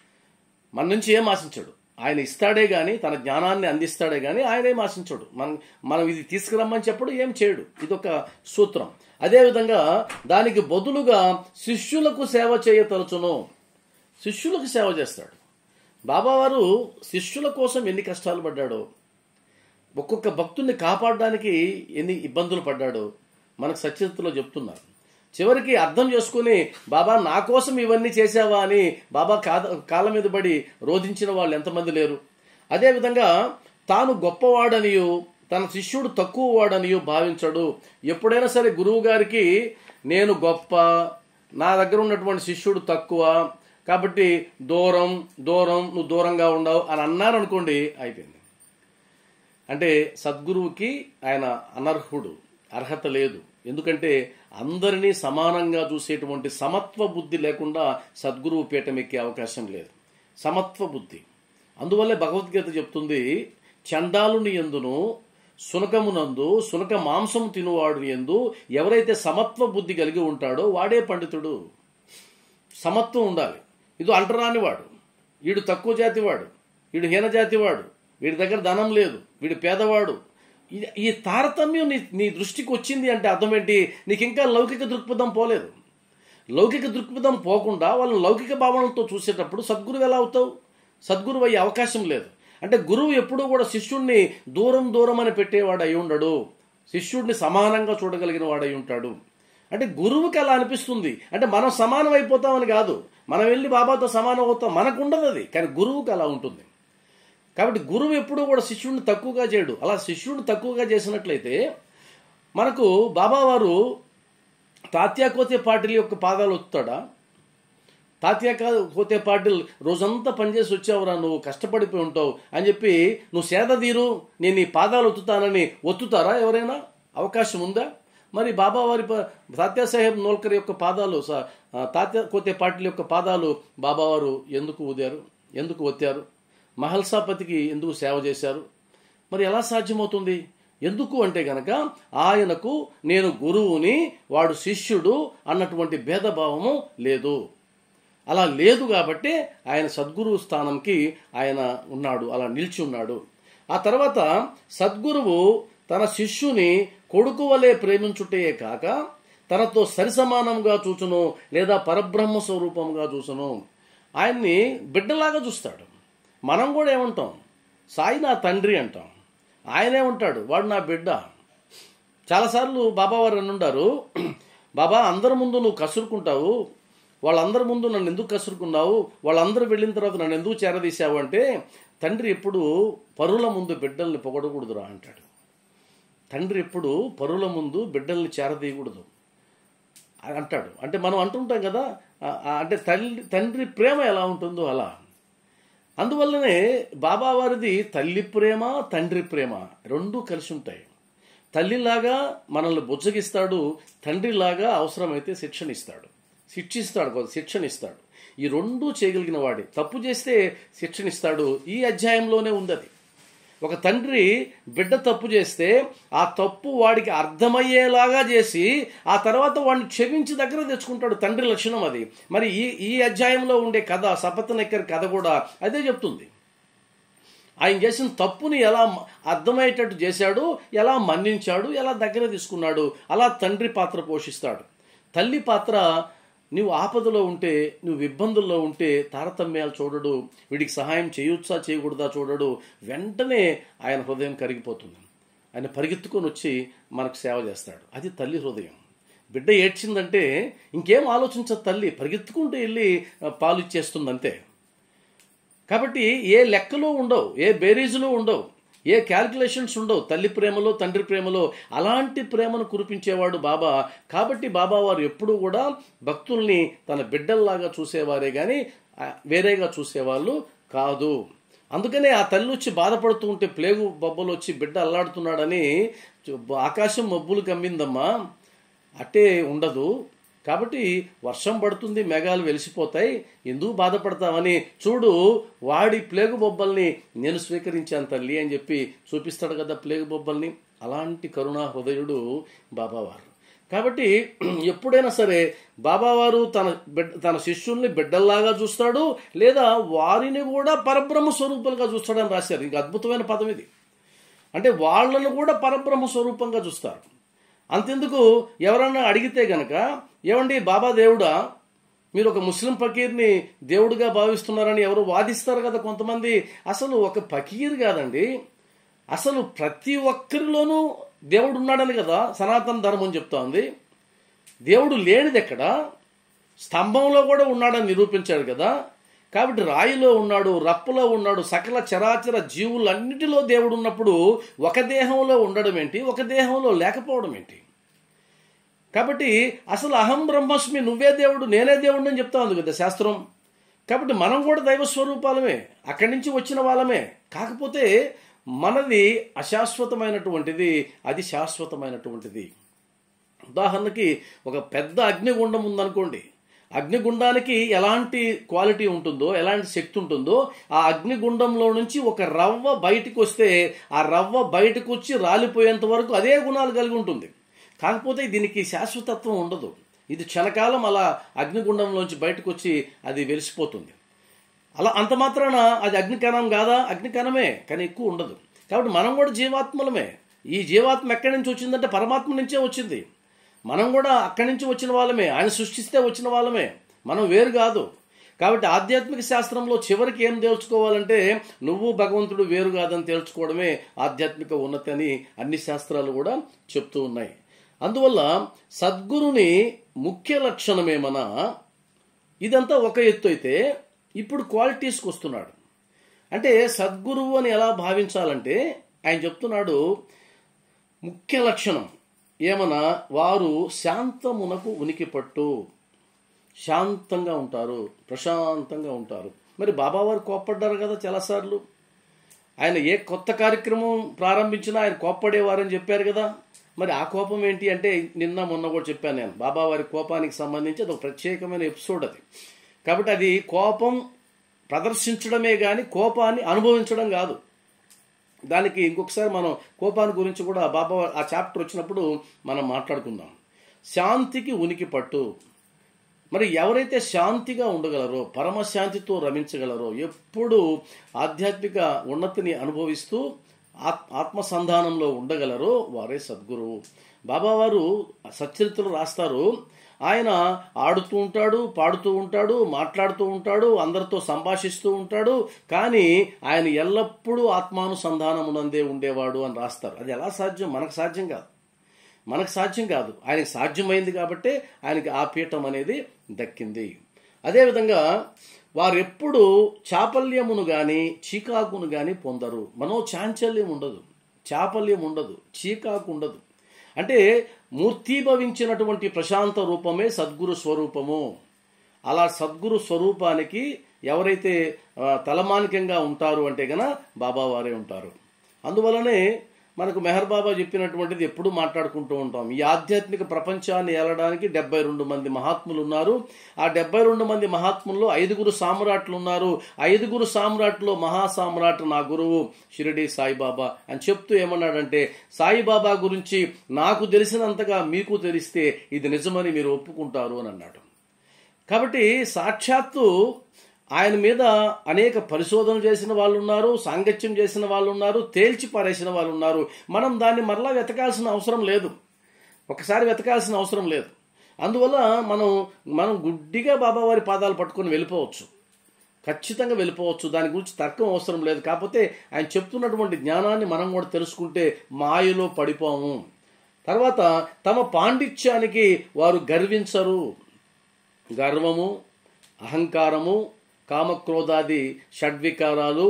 మన నుంచి ఏం ఆశించడు ఆయన ఇస్తాడే గాని తన జ్ఞానాన్ని అందిస్తాడే గాని ఆయన ఏం ఆశించడు మనం మనం ఇది తీసుకురమ్మని చెప్పడు ఏం చేయడు ఇదొక సూత్రం అదేవిధంగా దానికి బదులుగా శిష్యులకు సేవ చేయతలుచును శిష్యులకు సేవ చేస్తాడు బాబావారు శిష్యుల కోసం ఎన్ని కష్టాలు పడ్డాడో ఒక్కొక్క భక్తుల్ని కాపాడడానికి ఎన్ని ఇబ్బందులు పడ్డాడో మనకు సచరిత్రలో చెప్తున్నారు చివరికి అర్థం చేసుకుని బాబా నా కోసం ఇవన్నీ చేసావా అని బాబా కాద కాళ్ళ మీద పడి రోధించిన వాళ్ళు ఎంతమంది లేరు అదేవిధంగా తాను గొప్పవాడనియు తన శిష్యుడు తక్కువ వాడనియు భావించడు ఎప్పుడైనా సరే గురువు గారికి నేను గొప్ప నా దగ్గర ఉన్నటువంటి శిష్యుడు తక్కువ కాబట్టి దూరం దూరం నువ్వు దూరంగా ఉండవు అని అన్నారనుకోండి అయిపోయింది అంటే సద్గురువుకి ఆయన అనర్హుడు అర్హత లేదు ఎందుకంటే అందరినీ సమానంగా చూసేటువంటి సమత్వ బుద్ధి లేకుండా సద్గురువు పీఠం ఎక్కే అవకాశం లేదు సమత్వ బుద్ధి అందువల్లే భగవద్గీత చెప్తుంది చండాలుని ఎందును సునకమునందు సునక మాంసం తినువాడు ఎందు ఎవరైతే సమత్వ బుద్ధి కలిగి ఉంటాడో వాడే పండితుడు సమత్వం ఉండాలి ఇది అంటరాని వాడు వీడు తక్కువ జాతి వాడు వీడు హీన జాతి వాడు వీడి దగ్గర ధనం లేదు వీడు పేదవాడు ఈ- ఈ తారతమ్యం నీ నీ దృష్టికి వచ్చింది అంటే అర్థం ఏంటి నీకు ఇంకా లౌకిక దృక్పథం పోలేదు లౌకిక దృక్పథం పోకుండా వాళ్ళు లౌకిక భావనలతో చూసేటప్పుడు సద్గురువు ఎలా అవుతావు సద్గురువు అయ్యే అవకాశం లేదు అంటే గురువు ఎప్పుడూ కూడా శిష్యుణ్ణి దూరం దూరం అని పెట్టేవాడు అయి ఉండడు శిష్యుడిని సమానంగా చూడగలిగిన వాడు అయి ఉంటాడు అంటే గురువుకి అలా అనిపిస్తుంది అంటే మనం సమానం అయిపోతామని కాదు మనం వెళ్ళి బాబాతో సమానం అవుతాం మనకు ఉండదు అది కానీ గురువుకి అలా ఉంటుంది కాబట్టి గురువు ఎప్పుడూ కూడా శిష్యుడిని తక్కువగా చేయడు అలా శిష్యుడిని తక్కువగా చేసినట్లయితే మనకు బాబావారు తాత్యా కోతే పాటిల్ యొక్క పాదాలు ఒత్తుతాడా తాత్యా కా- కోతే పాటిల్ రోజంతా పనిచేసి వచ్చావురా నువ్వు కష్టపడిపోయి ఉంటావు అని చెప్పి నువ్వు సేద తీరు నేను నీ పాదాలు ఒత్తుతానని ఒత్తుతారా ఎవరైనా అవకాశం ఉందా మరి బాబా వారి ప- తాత్యా సాహెబ్ నోల్కర్ యొక్క పాదాలు స- ఆ, తాత్యా కోతే పాటిల్ యొక్క పాదాలు బాబావారు ఎందుకు ఊదారు ఎందుకు ఒత్తారు మహల్సాపతికి ఎందుకు సేవ చేశారు మరి ఎలా సాధ్యమవుతుంది ఎందుకు అంటే గనక ఆయనకు నేను గురువుని వాడు శిష్యుడు అన్నటువంటి భేదభావము లేదు అలా లేదు కాబట్టి ఆయన సద్గురువు స్థానంకి ఆయన ఉన్నాడు అలా నిలిచి ఉన్నాడు ఆ తర్వాత సద్గురువు తన శిష్యుని కొడుకు వలె ప్రేమించుటయే కాక తనతో సరిసమానంగా చూచును లేదా పరబ్రహ్మ స్వరూపంగా చూసును ఆయన్ని బిడ్డలాగా చూస్తాడు మనం కూడా ఏమంటాం సాయి నా తండ్రి అంటాం ఆయనే ఉంటాడు వాడు నా బిడ్డ చాలాసార్లు బాబా వారు అన్నుండారు బాబా అందరి ముందు నువ్వు కసురుకుంటావు వాళ్ళందరి ముందు నన్ను ఎందుకు కసురుకున్నావు వాళ్ళందరూ వెళ్ళిన తర్వాత నన్ను ఎందుకు చేరదీశావు అంటే తండ్రి ఎప్పుడు పరుల ముందు బిడ్డల్ని పొగడకూడదురా అంటాడు తండ్రి ఎప్పుడు పరుల ముందు బిడ్డల్ని చేరదీయకూడదు అని అంటాడు అంటే మనం అంటుంటాం కదా ఆ, ఆ, అంటే తల్లి తండ్రి ప్రేమ ఎలా ఉంటుందో అలా అందువల్లనే బాబా వారిది తల్లి ప్రేమ తండ్రి ప్రేమ రెండూ కలిసి ఉంటాయి తల్లిలాగా మనల్ని బుజ్జగిస్తాడు తండ్రిలాగా అవసరమైతే శిక్షణ ఇస్తాడు శిక్షిస్తాడు కొంత శిక్షణ ఇస్తాడు ఈ రెండూ చేయగలిగిన వాడే తప్పు చేస్తే శిక్షణ ఇస్తాడు ఈ అధ్యాయంలోనే ఉంది అది ఒక తండ్రి బిడ్డ తప్పు చేస్తే ఆ తప్పు వాడికి అర్థమయ్యేలాగా చేసి ఆ తర్వాత వాడిని క్షమించి దగ్గర తెచ్చుకుంటాడు తండ్రి లక్షణం అది మరి ఈ ఈ అధ్యాయంలో ఉండే కథ సపతనెక్కరి కథ కూడా అదే చెప్తుంది ఆయన చేసిన తప్పుని ఎలా మ- అర్థమయ్యేటట్టు చేశాడు ఎలా మన్నించాడు ఎలా దగ్గర తీసుకున్నాడు అలా తండ్రి పాత్ర పోషిస్తాడు తల్లి పాత్ర నువ్వు ఆపదలో ఉంటే నువ్వు ఇబ్బందుల్లో ఉంటే తారతమ్యాలు చూడడు వీడికి సహాయం చేయొచ్చా చేయకూడదా చూడడు వెంటనే ఆయన హృదయం కరిగిపోతుంది ఆయన పరిగెత్తుకొని వచ్చి మనకు సేవ చేస్తాడు అది తల్లి హృదయం బిడ్డ ఏడ్చిందంటే ఇంకేం ఆలోచించదు తల్లి పరిగెత్తుకుంటూ వెళ్ళి ఆ, పాలు ఇచ్చేస్తుంది అంతే కాబట్టి ఏ లెక్కలు ఉండవు ఏ బేరీజులు ఉండవు ఏ క్యాల్కులేషన్స్ ఉండవు తల్లి ప్రేమలో తండ్రి ప్రేమలో అలాంటి ప్రేమను కురిపించేవాడు బాబా కాబట్టి బాబా వారు ఎప్పుడూ కూడా భక్తుల్ని తన బిడ్డల్లాగా చూసేవారే కానీ ఆ, వేరేగా చూసేవాళ్ళు కాదు అందుకనే ఆ తల్లి వచ్చి బాధపడుతూ ఉంటే ప్లేగు బొబ్బలు వచ్చి బిడ్డ అల్లాడుతున్నాడని చు- ఆకాశం మబ్బులు కమ్మిందమ్మా అట్టే ఉండదు కాబట్టి వర్షం పడుతుంది మేఘాలు వెలిసిపోతాయి ఎందుకు బాధపడతామని చూడు వాడి ప్లేగు బొబ్బల్ని నేను స్వీకరించాను తల్లి అని చెప్పి చూపిస్తాడు కదా ప్లేగు బొబ్బల్ని అలాంటి కరుణా హృదయుడు బాబావారు కాబట్టి ఎప్పుడైనా సరే బాబావారు తన బిడ్డ తన శిష్యుల్ని బిడ్డల్లాగా చూస్తాడు లేదా వారిని కూడా పరబ్రహ్మ స్వరూపాలుగా చూస్తాడని రాశారు ఇంకా అద్భుతమైన పదం ఇది అంటే వాళ్ళను కూడా పరబ్రహ్మ స్వరూపంగా చూస్తారు అంతెందుకు ఎవరన్నా అడిగితే గనక ఏమండి బాబా దేవుడా మీరు ఒక ముస్లిం ఫకీర్ని దేవుడిగా భావిస్తున్నారని ఎవరు వాదిస్తారు కదా కొంతమంది అసలు ఒక ఫకీర్ కాదండి అసలు ప్రతి ఒక్కరిలోనూ దేవుడు ఉన్నాడని కదా సనాతన ధర్మం చెప్తోంది దేవుడు లేనిది ఎక్కడ స్తంభంలో కూడా ఉన్నాడని నిరూపించాడు కదా కాబట్టి రాయిలో ఉన్నాడు రప్పులో ఉన్నాడు సకల చరాచర జీవులన్నిటిలో దేవుడు ఉన్నప్పుడు ఒక దేహంలో ఉండడం ఏంటి ఒక దేహంలో లేకపోవడం ఏంటి కాబట్టి అసలు అహం బ్రహ్మస్మి నువ్వే దేవుడు నేనే దేవుడు అని చెప్తా ఉంది కదా శాస్త్రం కాబట్టి మనం కూడా దైవ స్వరూపాలమే అక్కడి నుంచి వచ్చిన వాళ్ళమే కాకపోతే మనది అశాశ్వతమైనటువంటిది అది శాశ్వతమైనటువంటిది ఉదాహరణకి ఒక పెద్ద అగ్నిగుండం ఉందనుకోండి అగ్నిగుండానికి ఎలాంటి క్వాలిటీ ఉంటుందో ఎలాంటి శక్తి ఉంటుందో ఆ అగ్నిగుండంలో నుంచి ఒక రవ్వ బయటకు వస్తే ఆ రవ్వ బయటకు వచ్చి రాలిపోయేంత వరకు అదే గుణాలు కలిగి ఉంటుంది కాకపోతే దీనికి శాశ్వతత్వం ఉండదు ఇది క్షణకాలం అలా అగ్నిగుండంలోంచి బయటకు వచ్చి అది వెలిసిపోతుంది అలా అంత మాత్రాన అది అగ్నికణం కాదా అగ్నికణమే కానీ ఎక్కువ ఉండదు కాబట్టి మనం కూడా జీవాత్మలమే ఈ జీవాత్మ ఎక్కడి నుంచి వచ్చిందంటే పరమాత్మ నుంచే వచ్చింది మనం కూడా అక్కడి నుంచి వచ్చిన వాళ్ళమే ఆయన సృష్టిస్తే వచ్చిన వాళ్ళమే మనం వేరు కాదు కాబట్టి ఆధ్యాత్మిక శాస్త్రంలో చివరికి ఏం తేల్చుకోవాలంటే నువ్వు భగవంతుడు వేరు కాదని తేల్చుకోవడమే ఆధ్యాత్మిక ఉన్నతి అని అన్ని శాస్త్రాలు కూడా చెప్తూ ఉన్నాయి అందువల్ల సద్గురుని ముఖ్య లక్షణమేమన్నా ఇదంతా ఒక ఎత్తు అయితే ఇప్పుడు క్వాలిటీస్కి వస్తున్నాడు అంటే సద్గురువు అని ఎలా భావించాలంటే ఆయన చెప్తున్నాడు ముఖ్య లక్షణం ఏమన్నా వారు శాంతమునకు ఉనికి పట్టు శాంతంగా ఉంటారు ప్రశాంతంగా ఉంటారు మరి బాబావారు కోప్పడ్డారు కదా చాలాసార్లు ఆయన ఏ కొత్త కార్యక్రమం ప్రారంభించినా ఆయన కోప్పడేవారని చెప్పారు కదా మరి ఆ కోపం ఏంటి అంటే నిన్న మొన్న కూడా చెప్పాను నేను బాబావారి కోపానికి సంబంధించి అది ఒక ప్రత్యేకమైన ఎపిసోడ్ అది కాబట్టి అది కోపం ప్రదర్శించడమే కానీ కోపాన్ని అనుభవించడం కాదు దానికి ఇంకొకసారి మనం కోపాన్ని గురించి కూడా బాబా ఆ చాప్టర్ వచ్చినప్పుడు మనం మాట్లాడుకుందాం శాంతికి ఉనికి పట్టు మరి ఎవరైతే శాంతిగా ఉండగలరో పరమశాంతితో రమించగలరో ఎప్పుడు ఆధ్యాత్మిక ఉన్నతిని అనుభవిస్తూ ఆత్ ఆత్మసంధానంలో ఉండగలరో వారే సద్గురువు బాబావారు సచ్చరిత్రలు రాస్తారు ఆయన ఆడుతూ ఉంటాడు పాడుతూ ఉంటాడు మాట్లాడుతూ ఉంటాడు అందరితో సంభాషిస్తూ ఉంటాడు కానీ ఆయన ఎల్లప్పుడూ ఆత్మానుసంధానమునందే ఉండేవాడు అని రాస్తారు అది ఎలా సాధ్యం మనకు సాధ్యం కాదు మనకు సాధ్యం కాదు ఆయనకు సాధ్యమైంది కాబట్టే ఆయనకి ఆ పీఠం అనేది దక్కింది అదేవిధంగా వారెప్పుడు చాపల్యమును గాని చీకాకును గాని పొందరు మనో చాంచల్యం ఉండదు చాపల్యం ఉండదు చీకాకు ఉండదు అంటే మూర్తీభవించినటువంటి ప్రశాంత రూపమే సద్గురు స్వరూపము అలా సద్గురు స్వరూపానికి ఎవరైతే ఆ, తలమానికంగా ఉంటారు అంటే గన బాబావారే ఉంటారు అందువలనే మనకు మెహర్ బాబా చెప్పినటువంటిది ఎప్పుడు మాట్లాడుకుంటూ ఉంటాం ఈ ఆధ్యాత్మిక ప్రపంచాన్ని ఏలడానికి డెబ్బై రెండు మంది మహాత్ములు ఉన్నారు ఆ డెబ్బై రెండు మంది మహాత్ముల్లో ఐదుగురు సామ్రాట్లు ఉన్నారు ఐదుగురు సామ్రాట్లో మహాసామ్రాట్ నా గురువు షిరిడి సాయిబాబా అని చెప్తూ ఏమన్నాడంటే సాయిబాబా గురించి నాకు తెలిసినంతగా మీకు తెలిస్తే ఇది నిజమని మీరు ఒప్పుకుంటారు అని అన్నాడు కాబట్టి సాక్షాత్తు ఆయన మీద అనేక పరిశోధనలు చేసిన వాళ్ళు ఉన్నారు సాంగత్యం చేసిన వాళ్ళు ఉన్నారు తేల్చి పారేసిన వాళ్ళు ఉన్నారు మనం దాన్ని మరలా వెతకాల్సిన అవసరం లేదు ఒకసారి వెతకాల్సిన అవసరం లేదు అందువల్ల మనం మనం గుడ్డిగా బాబావారి పాదాలు పట్టుకొని వెళ్ళిపోవచ్చు ఖచ్చితంగా వెళ్ళిపోవచ్చు దాని గురించి తర్కం అవసరం లేదు కాకపోతే ఆయన చెప్తున్నటువంటి జ్ఞానాన్ని మనం కూడా తెలుసుకుంటే మాయలో పడిపోము తర్వాత తమ పాండిత్యానికి వారు గర్వించరు గర్వము అహంకారము కామక్రోధాది షడ్వికారాలు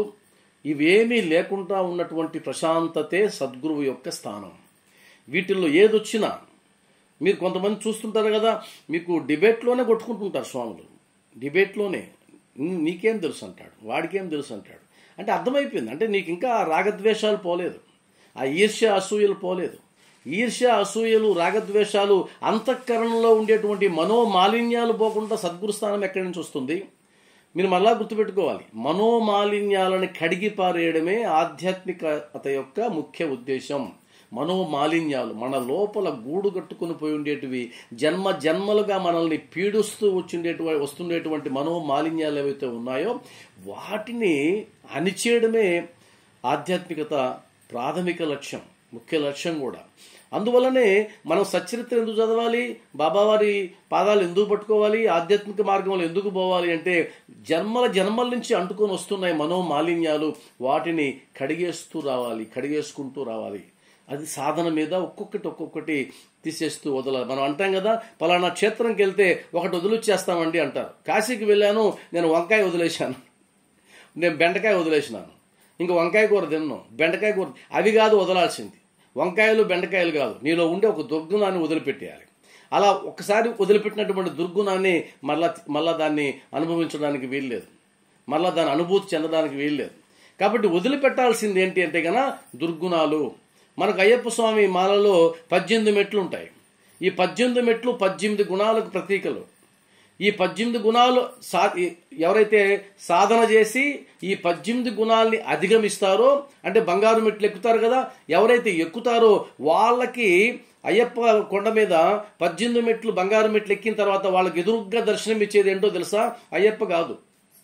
ఇవేమీ లేకుండా ఉన్నటువంటి ప్రశాంతతే సద్గురువు యొక్క స్థానం వీటిల్లో ఏదొచ్చినా మీరు కొంతమంది చూస్తుంటారు కదా మీకు డిబేట్లోనే కొట్టుకుంటుంటారు స్వాములు డిబేట్లోనే "నీ- నీకేం తెలుసు అంటాడు వాడికేం తెలుసు అంటాడు అంటే అర్థమైపోయింది అంటే నీకు ఇంకా ఆ రాగద్వేషాలు పోలేదు ఆ ఈర్ష్య అసూయలు పోలేదు ఈర్ష్య అసూయలు రాగద్వేషాలు అంతఃకరణలో ఉండేటువంటి మనోమాలిన్యాలు పోకుండా సద్గురు స్థానం ఎక్కడి నుంచి వస్తుంది మీరు మళ్ళా గుర్తుపెట్టుకోవాలి మనోమాలిన్యాలను కడిగి పారేయడమే ఆధ్యాత్మికత యొక్క ముఖ్య ఉద్దేశం మనోమాలిన్యాలు మన లోపల గూడు కట్టుకుని పోయి ఉండేటివి జన్మ జన్మలుగా మనల్ని పీడిస్తూ వచ్చిండేటువంటి వస్తుండేటువంటి మనోమాలిన్యాలు ఏవైతే ఉన్నాయో వాటిని అణిచేయడమే ఆధ్యాత్మికత ప్రాథమిక లక్ష్యం ముఖ్య లక్ష్యం కూడా అందువల్లనే మనం సచ్చరిత్ర ఎందుకు చదవాలి బాబావారి పాదాలు ఎందుకు పట్టుకోవాలి ఆధ్యాత్మిక మార్గంలో ఎందుకు పోవాలి అంటే జన్మల జన్మల నుంచి అంటుకొని వస్తున్నాయి మనోమాలిన్యాలు వాటిని కడిగేస్తూ రావాలి కడిగేసుకుంటూ రావాలి అది సాధన మీద ఒక్కొక్కటి ఒక్కొక్కటి తీసేస్తూ వదలాలి మనం అంటాం కదా పలానా క్షేత్రంకి వెళ్తే ఒకటి వదిలిచ్చేస్తామండి అంటారు కాశీకి వెళ్ళాను నేను వంకాయ వదిలేశాను నేను బెండకాయ వదిలేసినాను ఇంకా వంకాయ కూర తిన్నాను బెండకాయ కూర అవి కాదు వదలాల్సింది వంకాయలు బెండకాయలు కాదు నీలో ఉండే ఒక దుర్గుణాన్ని వదిలిపెట్టేయాలి అలా ఒకసారి వదిలిపెట్టినటువంటి దుర్గుణాన్ని మళ్ళా మళ్ళా దాన్ని అనుభవించడానికి వీల్లేదు మళ్ళా దాని అనుభూతి చెందడానికి వీల్లేదు కాబట్టి వదిలిపెట్టాల్సింది ఏంటి అంటే గన దుర్గుణాలు మనకు అయ్యప్ప స్వామి మాలలో పద్దెనిమిది మెట్లు ఉంటాయి ఈ పద్దెనిమిది మెట్లు పద్దెనిమిది గుణాలకు ప్రతీకలు ఈ పద్దెనిమిది గుణాలు సా ఎవరైతే సాధన చేసి ఈ పద్దెనిమిది గుణాల్ని అధిగమిస్తారో అంటే బంగారు మెట్లు ఎక్కుతారు కదా ఎవరైతే ఎక్కుతారో వాళ్ళకి అయ్యప్ప కొండ మీద పద్దెనిమిది మెట్లు బంగారు మెట్లు ఎక్కిన తర్వాత వాళ్ళకి ఎదురుగ్గా దర్శనం ఇచ్చేది ఏంటో తెలుసా అయ్యప్ప కాదు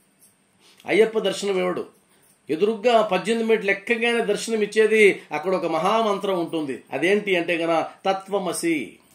అయ్యప్ప దర్శనం ఎవడు ఎదురుగ్గా పద్దెనిమిది మెట్లు ఎక్కగానే దర్శనం ఇచ్చేది అక్కడ ఒక మహామంత్రం ఉంటుంది అదేంటి అంటే గన తత్వమసి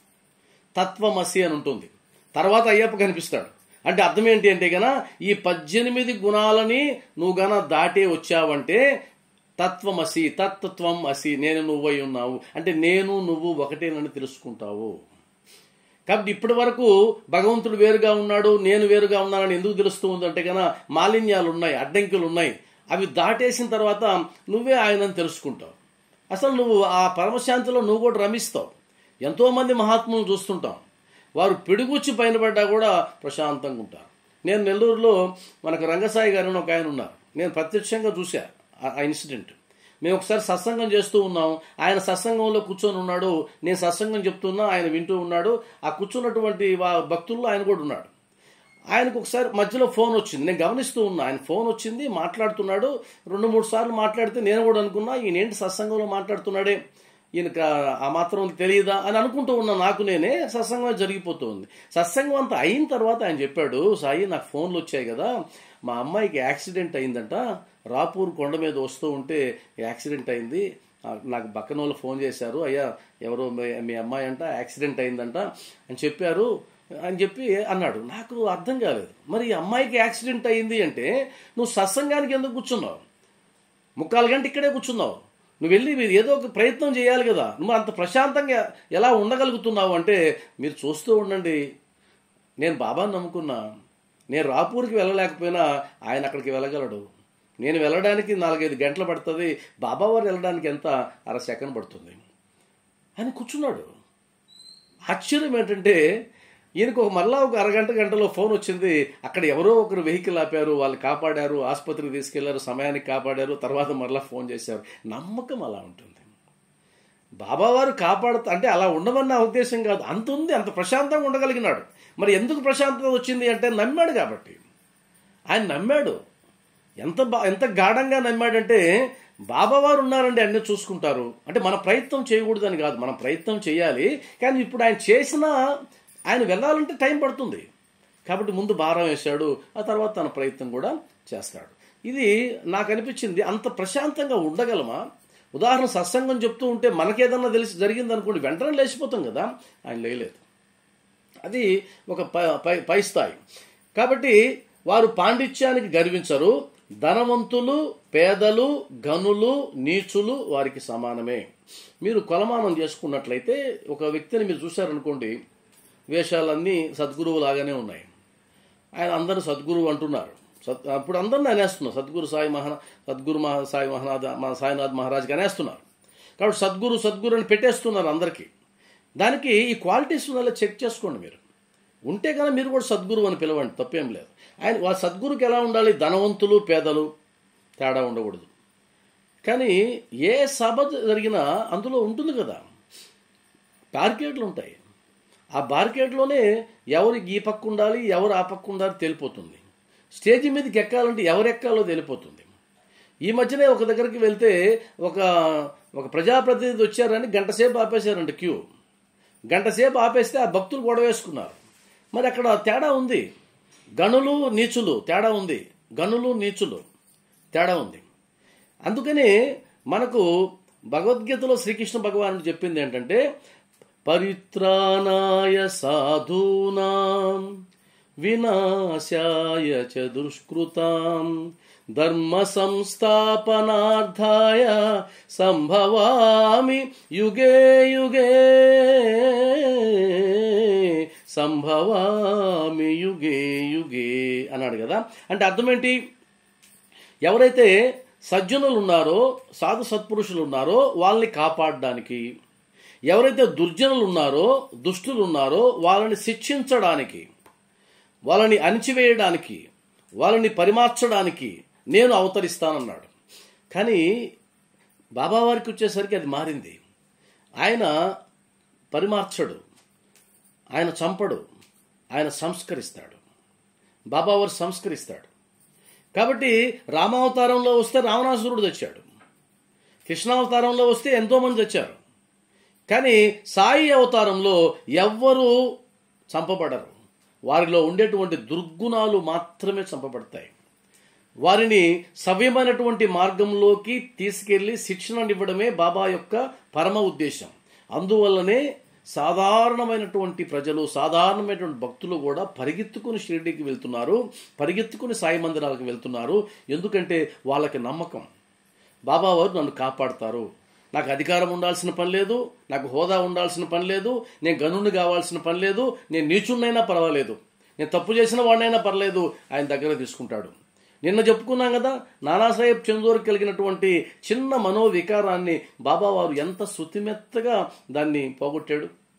తత్వమసి అని ఉంటుంది తర్వాత అయ్యప్ప కనిపిస్తాడు అంటే అర్థం ఏంటి అంటే గన ఈ పద్దెనిమిది గుణాలని నువ్వు గన దాటే వచ్చావంటే తత్వమసి తత్వం అసి నేను నువ్వై ఉన్నావు అంటే నేను నువ్వు ఒకటేనని తెలుసుకుంటావు కాబట్టి ఇప్పటి వరకు భగవంతుడు వేరుగా ఉన్నాడు నేను వేరుగా ఉన్నానని ఎందుకు తెలుస్తూ ఉంది అంటే కనుక మాలిన్యాలు ఉన్నాయి అడ్డంకులు ఉన్నాయి అవి దాటేసిన తర్వాత నువ్వే ఆయనని తెలుసుకుంటావు అసలు నువ్వు ఆ పరమశాంతిలో నువ్వు కూడా రమిస్తావు ఎంతోమంది మహాత్ములను చూస్తుంటాం వారు పిడుగుచ్చి పైన పడ్డా కూడా ప్రశాంతంగా ఉంటారు నేను నెల్లూరులో మనకు రంగసాయి గారు అని ఒక ఆయన ఉన్నారు నేను ప్రత్యక్షంగా చూశా ఆ- ఆ ఇన్సిడెంట్ మేము ఒకసారి సత్సంగం చేస్తూ ఉన్నాం ఆయన సత్సంగంలో కూర్చొని ఉన్నాడు నేను సత్సంగం చెప్తున్నా ఆయన వింటూ ఉన్నాడు ఆ కూర్చున్నటువంటి వా- భక్తుల్లో ఆయన కూడా ఉన్నాడు ఆయనకు ఒకసారి మధ్యలో ఫోన్ వచ్చింది నేను గమనిస్తూ ఉన్నా ఆయన ఫోన్ వచ్చింది మాట్లాడుతున్నాడు రెండు మూడు సార్లు మాట్లాడితే నేను కూడా అనుకున్నా ఈయన ఏంటి సత్సంగంలో మాట్లాడుతున్నాడే ఈయనకు ఆ- ఆ మాత్రం తెలియదా అని అనుకుంటూ ఉన్నా నాకు నేనే సత్సంగం జరిగిపోతుంది సత్సంగం అంతా అయిన తర్వాత ఆయన చెప్పాడు సాయి నాకు ఫోన్లు వచ్చాయి కదా మా అమ్మాయికి యాక్సిడెంట్ అయిందంట రాపూర్ కొండ మీద వస్తూ ఉంటే యాక్సిడెంట్ అయింది ఆ, నాకు పక్కన వాళ్ళు ఫోన్ చేశారు అయ్యా ఎవరో మీ- మీ అమ్మాయి అంట యాక్సిడెంట్ అయిందంట అని చెప్పారు అని చెప్పి అన్నాడు నాకు అర్థం కాలేదు మరి ఈ అమ్మాయికి యాక్సిడెంట్ అయింది అంటే నువ్వు సత్సంగానికి ఎందుకు కూర్చున్నావు ముక్కాలు గంట ఇక్కడే కూర్చున్నావు నువ్వు వెళ్ళి మీరు ఏదో ఒక ప్రయత్నం చేయాలి కదా నువ్వు అంత ప్రశాంతంగా ఎలా ఉండగలుగుతున్నావు అంటే మీరు చూస్తూ ఉండండి నేను బాబాని నమ్ముకున్నా నేను రాపూర్కి వెళ్ళలేకపోయినా ఆయన అక్కడికి వెళ్ళగలడు నేను వెళ్ళడానికి నాలుగైదు గంటలు పడుతుంది బాబా వారు వెళ్ళడానికి ఎంత అర సెకండ్ పడుతుంది ఆయన కూర్చున్నాడు ఆశ్చర్యం ఏంటంటే ఈయనకు ఒక మళ్ళా ఒక అరగంట గంటలో ఫోన్ వచ్చింది అక్కడ ఎవరో ఒకరు వెహికల్ ఆపారు వాళ్ళు కాపాడారు ఆసుపత్రికి తీసుకెళ్లారు సమయానికి కాపాడారు తర్వాత మరలా ఫోన్ చేశారు నమ్మకం అలా ఉంటుంది బాబావారు కాపాడుతా అంటే అలా ఉండమని నా ఉద్దేశం కాదు అంత ఉంది అంత ప్రశాంతంగా ఉండగలిగినాడు మరి ఎందుకు ప్రశాంతత వచ్చింది అంటే నమ్మాడు కాబట్టి ఆయన నమ్మాడు ఎంత బా ఎంత గాఢంగా నమ్మాడంటే బాబావారు ఉన్నారండి అన్నీ చూసుకుంటారు అంటే మన ప్రయత్నం చేయకూడదని కాదు మనం ప్రయత్నం చేయాలి కానీ ఇప్పుడు ఆయన చేసినా ఆయన వెళ్ళాలంటే టైం పడుతుంది కాబట్టి ముందు భారం వేశాడు ఆ తర్వాత తన ప్రయత్నం కూడా చేస్తాడు ఇది నాకు అనిపించింది అంత ప్రశాంతంగా ఉండగలమా ఉదాహరణ సత్సంగం చెప్తూ ఉంటే మనకేదన్నా తెలిసి జరిగింది అనుకోండి వెంటనే లేచిపోతాం కదా ఆయన లేయలేదు అది ఒక ప- పై పై స్థాయి కాబట్టి వారు పాండిత్యానికి గర్వించరు ధనవంతులు పేదలు గనులు నీచులు వారికి సమానమే మీరు కొలమానం చేసుకున్నట్లయితే ఒక వ్యక్తిని మీరు చూశారనుకోండి వేషాలన్నీ సద్గురువు లాగానే ఉన్నాయి ఆయన అందరూ సద్గురువు అంటున్నారు సత్ అప్పుడు అందరిని అనేస్తున్నారు సద్గురు సాయి మహా సద్గురు మహా సాయి మహానాథ మా సాయినాథ్ మహారాజ్కి అనేస్తున్నారు కాబట్టి సద్గురు సద్గురు అని పెట్టేస్తున్నారు అందరికీ దానికి ఈ క్వాలిటీస్ ఉన్న చెక్ చేసుకోండి మీరు ఉంటే కనుక మీరు కూడా సద్గురు అని పిలవండి తప్పేం లేదు ఆయన వాళ్ళ సద్గురుకి ఎలా ఉండాలి ధనవంతులు పేదలు తేడా ఉండకూడదు కానీ ఏ సభ జరిగినా అందులో ఉంటుంది కదా బార్కేడ్లు ఉంటాయి ఆ బార్కేడ్లోనే ఎవరు ఈ పక్క ఉండాలి ఎవరు ఆ పక్క ఉండాలి తెలిపోతుంది స్టేజ్ మీదకి ఎక్కాలంటే ఎవరు ఎక్కాలో తెలిపోతుంది ఈ మధ్యనే ఒక దగ్గరికి వెళ్తే ఒక ఒక ప్రజాప్రతినిధి వచ్చారని గంట సేపు ఆపేశారంట క్యూ గంట సేపు ఆపేస్తే ఆ భక్తులు గొడవ వేసుకున్నారు మరి అక్కడ తేడా ఉంది గనులు నీచులు తేడా ఉంది గనులు నీచులు తేడా ఉంది అందుకని మనకు భగవద్గీతలో శ్రీకృష్ణ భగవానుడు చెప్పింది ఏంటంటే పరిత్రాణాయ సాధూనాం వినాశాయ చ దుష్కృతాం ధర్మ సంస్థాపనార్థాయ సంభవామి యుగే యుగే సంభవామి యుగే యుగే అన్నాడు కదా అంటే అర్థం ఏంటి ఎవరైతే సజ్జనులు ఉన్నారో సాధు సత్పురుషులు ఉన్నారో వాళ్ళని కాపాడడానికి ఎవరైతే దుర్జనులు ఉన్నారో దుష్టులు ఉన్నారో వాళ్ళని శిక్షించడానికి వాళ్ళని అణిచివేయడానికి వాళ్ళని పరిమార్చడానికి నేను అవతరిస్తానన్నాడు కానీ బాబావారికి వచ్చేసరికి అది మారింది ఆయన పరిమార్చడు ఆయన చంపడు ఆయన సంస్కరిస్తాడు బాబావారు సంస్కరిస్తాడు కాబట్టి రామావతారంలో వస్తే రావణాసురుడు తెచ్చాడు కృష్ణావతారంలో వస్తే ఎంతోమంది తెచ్చారు కానీ సాయి అవతారంలో ఎవ్వరూ చంపబడరు వారిలో ఉండేటువంటి దుర్గుణాలు మాత్రమే చంపబడతాయి వారిని సవ్యమైనటువంటి మార్గంలోకి తీసుకెళ్లి శిక్షణనివ్వడమే బాబా యొక్క పరమ ఉద్దేశం అందువల్లనే సాధారణమైనటువంటి ప్రజలు సాధారణమైనటువంటి భక్తులు కూడా పరిగెత్తుకుని షిరిడీకి వెళ్తున్నారు పరిగెత్తుకుని సాయి మందిరాలకు వెళ్తున్నారు ఎందుకంటే వాళ్ళకి నమ్మకం బాబావారు నన్ను కాపాడతారు నాకు అధికారం ఉండాల్సిన పని లేదు నాకు హోదా ఉండాల్సిన పని లేదు నేను గనుని కావాల్సిన పని లేదు నేను నీచున్నైనా పర్వాలేదు నేను తప్పు చేసిన వాడినైనా పర్లేదు ఆయన దగ్గర తీసుకుంటాడు నిన్న చెప్పుకున్నాం కదా నానాసాహెబ్ చందూర్ కలిగినటువంటి చిన్న మనోవికారాన్ని బాబావారు ఎంత శృతిమెత్తగా దాన్ని పోగొట్టాడు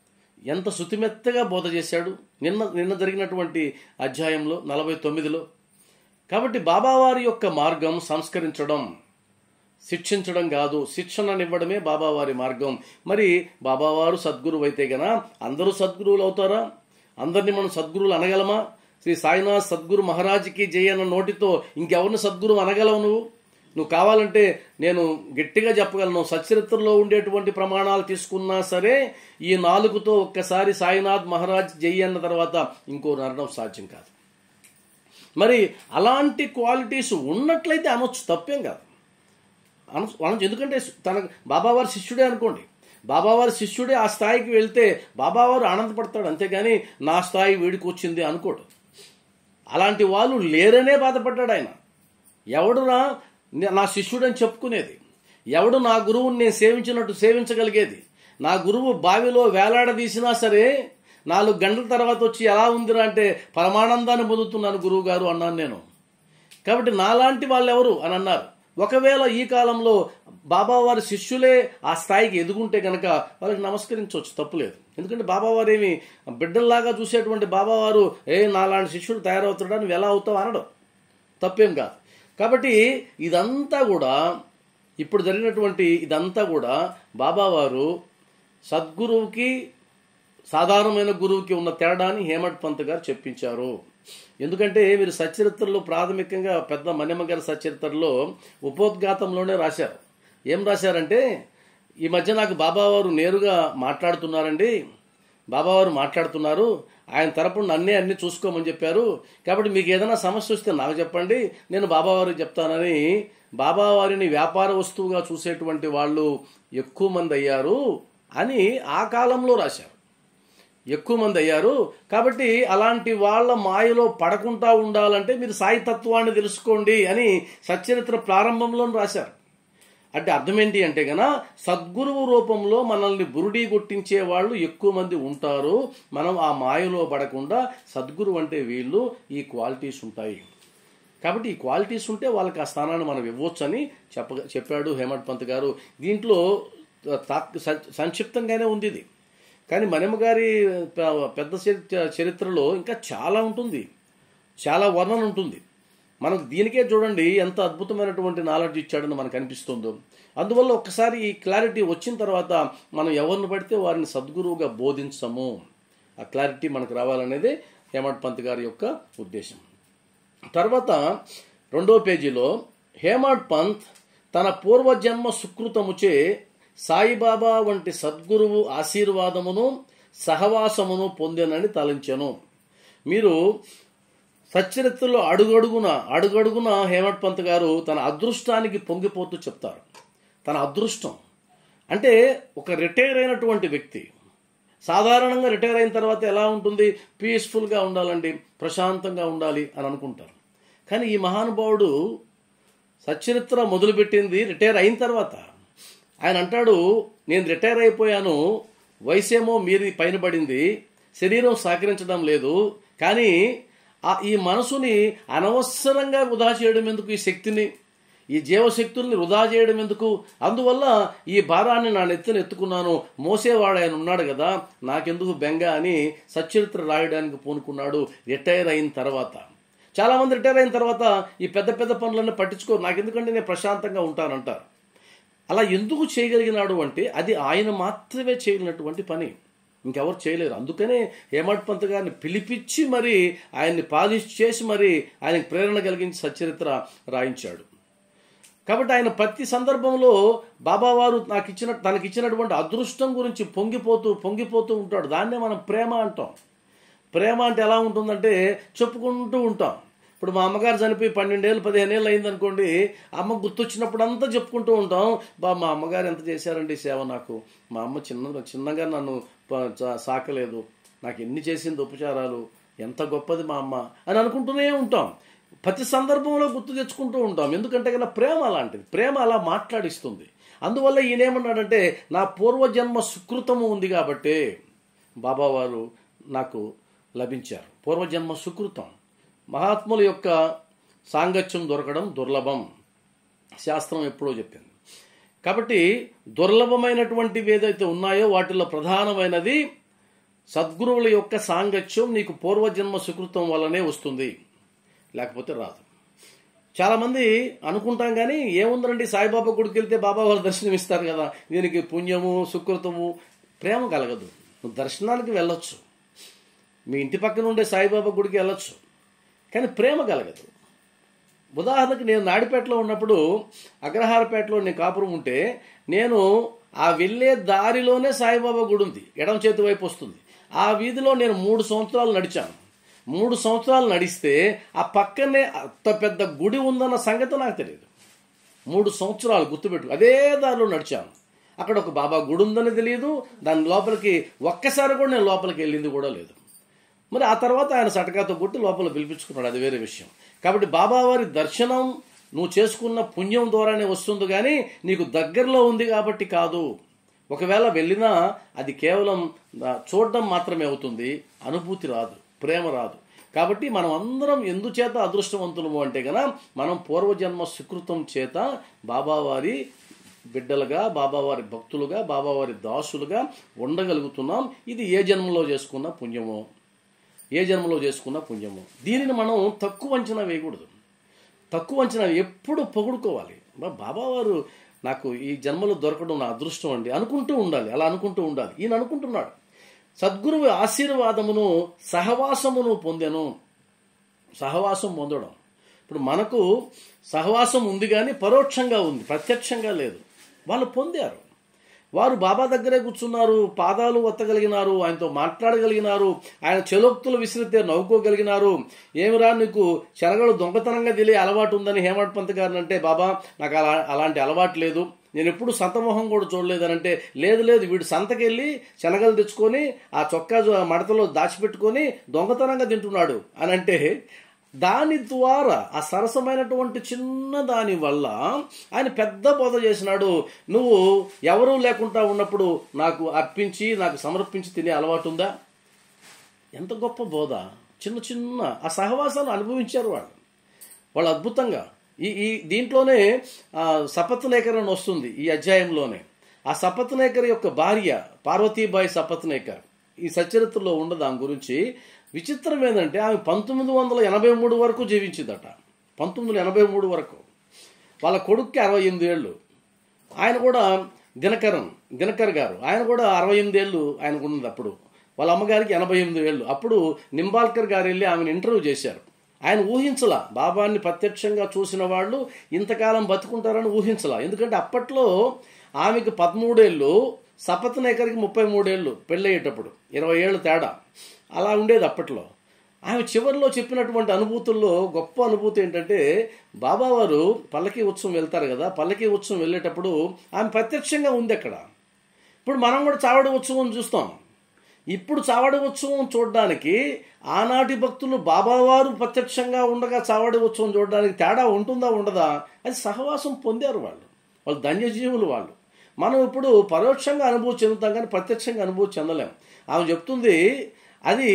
ఎంత శుతిమెత్తగా బోధ చేశాడు నిన్న నిన్న జరిగినటువంటి అధ్యాయంలో నలభై తొమ్మిదిలో కాబట్టి బాబావారి యొక్క మార్గం సంస్కరించడం శిక్షించడం కాదు శిక్షణనివ్వడమే బాబావారి మార్గం మరి బాబావారు సద్గురువు అయితే గన అందరూ సద్గురువులు అవుతారా అందరినీ మనం సద్గురువులు అనగలమా శ్రీ సాయినాథ్ సద్గురు మహారాజ్కి జయ అన్న నోటితో ఇంకెవరిని సద్గురువు అనగలవు నువ్వు నువ్వు కావాలంటే నేను గట్టిగా చెప్పగలను సచరిత్రలో ఉండేటువంటి ప్రమాణాలు తీసుకున్నా సరే ఈ నాలుగుతో ఒక్కసారి సాయినాథ్ మహారాజ్ జై అన్న తర్వాత ఇంకో నరణం సాధ్యం కాదు మరి అలాంటి క్వాలిటీస్ ఉన్నట్లయితే అనొచ్చు తప్పేం కాదు అన అనొచ్చు ఎందుకంటే తన బాబావారి శిష్యుడే అనుకోండి బాబావారి శిష్యుడే ఆ స్థాయికి వెళ్తే బాబావారు ఆనందపడతాడు అంతేగాని నా స్థాయి వీడికి వచ్చింది అనుకోడు అలాంటి వాళ్ళు లేరనే బాధపడ్డాడు ఆయన ఎవడురా నా శిష్యుడని చెప్పుకునేది ఎవడు నా గురువుని నేను సేవించినట్టు సేవించగలిగేది నా గురువు బావిలో వేలాడదీసినా సరే నాలుగు గంటల తర్వాత వచ్చి ఎలా ఉందిరా అంటే పరమానందాన్ని పొందుతున్నాను గురువు గారు అన్నాను నేను కాబట్టి నాలాంటి వాళ్ళు ఎవరు అని అన్నారు ఒకవేళ ఈ కాలంలో బాబావారి శిష్యులే ఆ స్థాయికి ఎదుగుంటే కనుక వాళ్ళకి నమస్కరించవచ్చు తప్పులేదు ఎందుకంటే బాబావారు ఏమి బిడ్డల్లాగా చూసేటువంటి బాబావారు ఏ నాలాంటి శిష్యుడు తయారవుతాడా నువ్వు ఎలా అవుతావు అనడం తప్పేం కాదు కాబట్టి ఇదంతా కూడా ఇప్పుడు జరిగినటువంటి ఇదంతా కూడా బాబావారు సద్గురువుకి సాధారణమైన గురువుకి ఉన్న తేడాని హేమట్ పంత్ గారు చెప్పించారు ఎందుకంటే మీరు సచరిత్రలో ప్రాథమికంగా పెద్ద మన్యమ్మ గారి సచరిత్రలో ఉపోద్ఘాతంలోనే రాశారు ఏం రాశారంటే ఈ మధ్య నాకు బాబావారు నేరుగా మాట్లాడుతున్నారండి బాబావారు మాట్లాడుతున్నారు ఆయన తరపున అన్నీ అన్నీ చూసుకోమని చెప్పారు కాబట్టి మీకు ఏదైనా సమస్య వస్తే నాకు చెప్పండి నేను బాబావారికి చెప్తానని బాబావారిని వ్యాపార వస్తువుగా చూసేటువంటి వాళ్ళు ఎక్కువ మంది అయ్యారు అని ఆ కాలంలో రాశారు ఎక్కువ మంది అయ్యారు కాబట్టి అలాంటి వాళ్ళ మాయలో పడకుండా ఉండాలంటే మీరు సాయి తత్వాన్ని తెలుసుకోండి అని సచ్చరిత్ర ప్రారంభంలో రాశారు అంటే అర్థం ఏంటి అంటే గన సద్గురువు రూపంలో మనల్ని బురుడి కొట్టించే వాళ్ళు ఎక్కువ మంది ఉంటారు మనం ఆ మాయలో పడకుండా సద్గురు అంటే వీళ్ళు ఈ క్వాలిటీస్ ఉంటాయి కాబట్టి ఈ క్వాలిటీస్ ఉంటే వాళ్ళకి ఆ స్థానాన్ని మనం ఇవ్వచ్చని చెప్ప చెప్పాడు హేమంత్ పంత్ గారు దీంట్లో సంక్షిప్తంగానే ఉంది ఇది కానీ మనమ్మ గారి పెద్ద చరిత్రలో ఇంకా చాలా ఉంటుంది చాలా వర్ణన ఉంటుంది మనకు దీనికే చూడండి ఎంత అద్భుతమైనటువంటి నాలెడ్జ్ ఇచ్చాడని మనకు అనిపిస్తుందో అందువల్ల ఒక్కసారి ఈ క్లారిటీ వచ్చిన తర్వాత మనం ఎవరిని పడితే వారిని సద్గురువుగా బోధించము ఆ క్లారిటీ మనకు రావాలనేది హేమంత్ పంత్ గారి యొక్క ఉద్దేశం తర్వాత రెండో పేజీలో హేమంత్ పంత్ తన పూర్వజన్మ సుకృతముచే సాయిబాబా వంటి సద్గురువు ఆశీర్వాదమును సహవాసమును పొందినని తలంచెను మీరు సచ్చరిత్రలో అడుగడుగున అడుగడుగున హేమంత్ పంత్ గారు తన అదృష్టానికి పొంగిపోతూ చెప్తారు తన అదృష్టం అంటే ఒక రిటైర్ అయినటువంటి వ్యక్తి సాధారణంగా రిటైర్ అయిన తర్వాత ఎలా ఉంటుంది పీస్ఫుల్గా ఉండాలండి ప్రశాంతంగా ఉండాలి అని అనుకుంటారు కానీ ఈ మహానుభావుడు సచ్చరిత్ర మొదలుపెట్టింది రిటైర్ అయిన తర్వాత ఆయన అంటాడు నేను రిటైర్ అయిపోయాను వయసేమో మీరి పైన పడింది శరీరం సహకరించడం లేదు కానీ ఈ మనసుని అనవసరంగా వృధా చేయడం ఎందుకు ఈ శక్తిని ఈ జీవశక్తుల్ని వృధా చేయడం ఎందుకు అందువల్ల ఈ భారాన్ని నా నెత్తిన ఎత్తుకున్నాను మోసేవాడు ఆయన ఉన్నాడు కదా నాకెందుకు బెంగ అని సచ్చరిత్ర రాయడానికి పూనుకున్నాడు రిటైర్ అయిన తర్వాత చాలామంది రిటైర్ అయిన తర్వాత ఈ పెద్ద పెద్ద పనులన్నీ పట్టించుకోరు నాకెందుకంటే నేను ప్రశాంతంగా ఉంటానంటారు అలా ఎందుకు చేయగలిగినాడు అంటే అది ఆయన మాత్రమే చేయగలిగినటువంటి పని ఇంకెవరు చేయలేరు అందుకనే హేమంత్ పంత్ గారిని పిలిపించి మరి ఆయన్ని పాలిష్ చేసి మరి ఆయనకు ప్రేరణ కలిగించి సచ్చరిత్ర రాయించాడు కాబట్టి ఆయన ప్రతి సందర్భంలో బాబావారు నాకు ఇచ్చిన తనకి ఇచ్చినటువంటి అదృష్టం గురించి పొంగిపోతూ పొంగిపోతూ ఉంటాడు దాన్నే మనం ప్రేమ అంటాం ప్రేమ అంటే ఎలా ఉంటుందంటే చెప్పుకుంటూ ఉంటాం ఇప్పుడు మా అమ్మగారు చనిపోయి పన్నెండేళ్ళు పదిహేనేళ్ళు అయిందనుకోండి అమ్మ గుర్తొచ్చినప్పుడు అంతా చెప్పుకుంటూ ఉంటాం బా మా అమ్మగారు ఎంత చేశారండి సేవ నాకు మా అమ్మ చిన్న చిన్నగా నన్ను సాకలేదు నాకు ఎన్ని చేసింది ఉపచారాలు ఎంత గొప్పది మా అమ్మ అని అనుకుంటూనే ఉంటాం ప్రతి సందర్భంలో గుర్తు తెచ్చుకుంటూ ఉంటాం ఎందుకంటే కదా ప్రేమ అలాంటిది ప్రేమ అలా మాట్లాడిస్తుంది అందువల్ల ఈయనేమన్నాడంటే నా పూర్వజన్మ సుకృతము ఉంది కాబట్టి బాబావారు నాకు లభించారు పూర్వజన్మ సుకృతం మహాత్ముల యొక్క సాంగత్యం దొరకడం దుర్లభం శాస్త్రం ఎప్పుడో చెప్పింది కాబట్టి దుర్లభమైనటువంటివి ఏదైతే ఉన్నాయో వాటిలో ప్రధానమైనది సద్గురువుల యొక్క సాంగత్యం నీకు పూర్వజన్మ సుకృతం వల్లనే వస్తుంది లేకపోతే రాదు చాలా మంది అనుకుంటాం కానీ ఏముందండి సాయిబాబా గుడికి వెళ్తే బాబా వాళ్ళు దర్శనం ఇస్తారు కదా దీనికి పుణ్యము సుకృతము ప్రేమ కలగదు నువ్వు దర్శనానికి వెళ్ళొచ్చు మీ ఇంటి పక్కన ఉండే సాయిబాబా గుడికి వెళ్ళొచ్చు కానీ ప్రేమ కలగదు ఉదాహరణకు నేను నాడిపేటలో ఉన్నప్పుడు అగ్రహారపేటలో నేను కాపురం ఉంటే నేను ఆ వెళ్ళే దారిలోనే సాయిబాబా గుడి ఉంది ఎడమ చేతి వైపు వస్తుంది ఆ వీధిలో నేను మూడు సంవత్సరాలు నడిచాను మూడు సంవత్సరాలు నడిస్తే ఆ పక్కనే అంత పెద్ద గుడి ఉందన్న సంగతి నాకు తెలియదు మూడు సంవత్సరాలు గుర్తుపెట్టు అదే దారిలో నడిచాను అక్కడ ఒక బాబా గుడి ఉందని తెలియదు దాని లోపలికి ఒక్కసారి కూడా నేను లోపలికి వెళ్ళింది కూడా లేదు మరి ఆ తర్వాత ఆయన సటకాతో కొట్టి లోపల పిలిపించుకున్నాడు అది వేరే విషయం కాబట్టి బాబావారి దర్శనం నువ్వు చేసుకున్న పుణ్యం ద్వారానే వస్తుంది కానీ నీకు దగ్గరలో ఉంది కాబట్టి కాదు ఒకవేళ వెళ్ళినా అది కేవలం ఆ, చూడడం మాత్రమే అవుతుంది అనుభూతి రాదు ప్రేమ రాదు కాబట్టి మనం అందరం ఎందుచేత అదృష్టవంతులము అంటే గన మనం పూర్వజన్మ సుకృతం చేత బాబావారి బిడ్డలుగా బాబావారి భక్తులుగా బాబావారి దాసులుగా ఉండగలుగుతున్నాం ఇది ఏ జన్మలో చేసుకున్న పుణ్యమో ఏ జన్మలో చేసుకున్న పుణ్యము దీనిని మనం తక్కువ అంచనా వేయకూడదు తక్కువ అంచనా ఎప్పుడు పొగుడుకోవాలి బా బాబావారు నాకు ఈ జన్మలో దొరకడం నా అదృష్టం అండి అనుకుంటూ ఉండాలి అలా అనుకుంటూ ఉండాలి ఈయన అనుకుంటున్నాడు సద్గురువు ఆశీర్వాదమును సహవాసమును పొందెను సహవాసం పొందడం ఇప్పుడు మనకు సహవాసం ఉంది కానీ పరోక్షంగా ఉంది ప్రత్యక్షంగా లేదు వాళ్ళు పొందారు వారు బాబా దగ్గరే కూర్చున్నారు పాదాలు ఒత్తగలిగినారు ఆయనతో మాట్లాడగలిగినారు ఆయన చెలోక్తులు విసిరితే నవ్వుకోగలిగినారు ఏమిరా నీకు శనగలు దొంగతనంగా తెలియ అలవాటు ఉందని హేమంత్ పంత్ గారిని అంటే బాబా నాకు అలా అలాంటి అలవాటు లేదు నేను ఎప్పుడు సంతమోహం కూడా చూడలేదనంటే లేదు లేదు వీడు సంతకెళ్ళి శనగలు తెచ్చుకొని ఆ చొక్కా జో- మడతలో దాచిపెట్టుకొని దొంగతనంగా తింటున్నాడు అని అంటే దాని ద్వారా ఆ సరసమైనటువంటి చిన్న దాని వల్ల ఆయన పెద్ద బోధ చేసినాడు నువ్వు ఎవరూ లేకుండా ఉన్నప్పుడు నాకు అర్పించి నాకు సమర్పించి తినే అలవాటు ఉందా ఎంత గొప్ప బోధ చిన్న చిన్న ఆ సహవాసాలు అనుభవించారు వాళ్ళు వాళ్ళు అద్భుతంగా ఈ ఈ దీంట్లోనే ఆ, సపత్నేకర్ అని వస్తుంది ఈ అధ్యాయంలోనే ఆ సపత్నేకర్ యొక్క భార్య పార్వతీబాయి సపత్నేకర్ ఈ సచరిత్రలో ఉండదు దాని గురించి విచిత్రం ఏంటంటే ఆమె పంతొమ్మిది వందల ఎనభై మూడు వరకు జీవించిందట పంతొమ్మిది వందల ఎనభై మూడు వరకు వాళ్ళ కొడుక్కి అరవై ఎనిమిది ఏళ్ళు ఆయన కూడా దినకరన్ దినకర్ గారు ఆయన కూడా అరవై ఎనిమిది ఏళ్ళు ఆయనకు ఉన్నది అప్పుడు వాళ్ళ అమ్మగారికి ఎనభై ఎనిమిది ఏళ్ళు అప్పుడు నింబాల్కర్ గారు వెళ్ళి ఆమెను ఇంటర్వ్యూ చేశారు ఆయన ఊహించలా బాబాన్ని ప్రత్యక్షంగా చూసిన వాళ్ళు ఇంతకాలం బతుకుంటారని ఊహించలా ఎందుకంటే అప్పట్లో ఆమెకు పదమూడేళ్ళు సపత్నేకర్కి ముప్పై మూడేళ్ళు పెళ్ళయ్యేటప్పుడు ఇరవై ఏళ్ళు తేడా అలా ఉండేది అప్పట్లో ఆమె చివరిలో చెప్పినటువంటి అనుభూతుల్లో గొప్ప అనుభూతి ఏంటంటే బాబావారు పల్లకి ఉత్సవం వెళ్తారు కదా పల్లకి ఉత్సవం వెళ్ళేటప్పుడు ఆమె ప్రత్యక్షంగా ఉంది అక్కడ ఇప్పుడు మనం కూడా చావడి ఉత్సవం చూస్తాం ఇప్పుడు చావడి ఉత్సవం చూడడానికి ఆనాటి భక్తులు బాబావారు ప్రత్యక్షంగా ఉండగా చావడి ఉత్సవం చూడడానికి తేడా ఉంటుందా ఉండదా అది సహవాసం పొందారు వాళ్ళు వాళ్ళు ధన్యజీవులు వాళ్ళు మనం ఇప్పుడు పరోక్షంగా అనుభూతి చెందుతాం కానీ ప్రత్యక్షంగా అనుభూతి చెందలేం ఆమె చెప్తుంది అది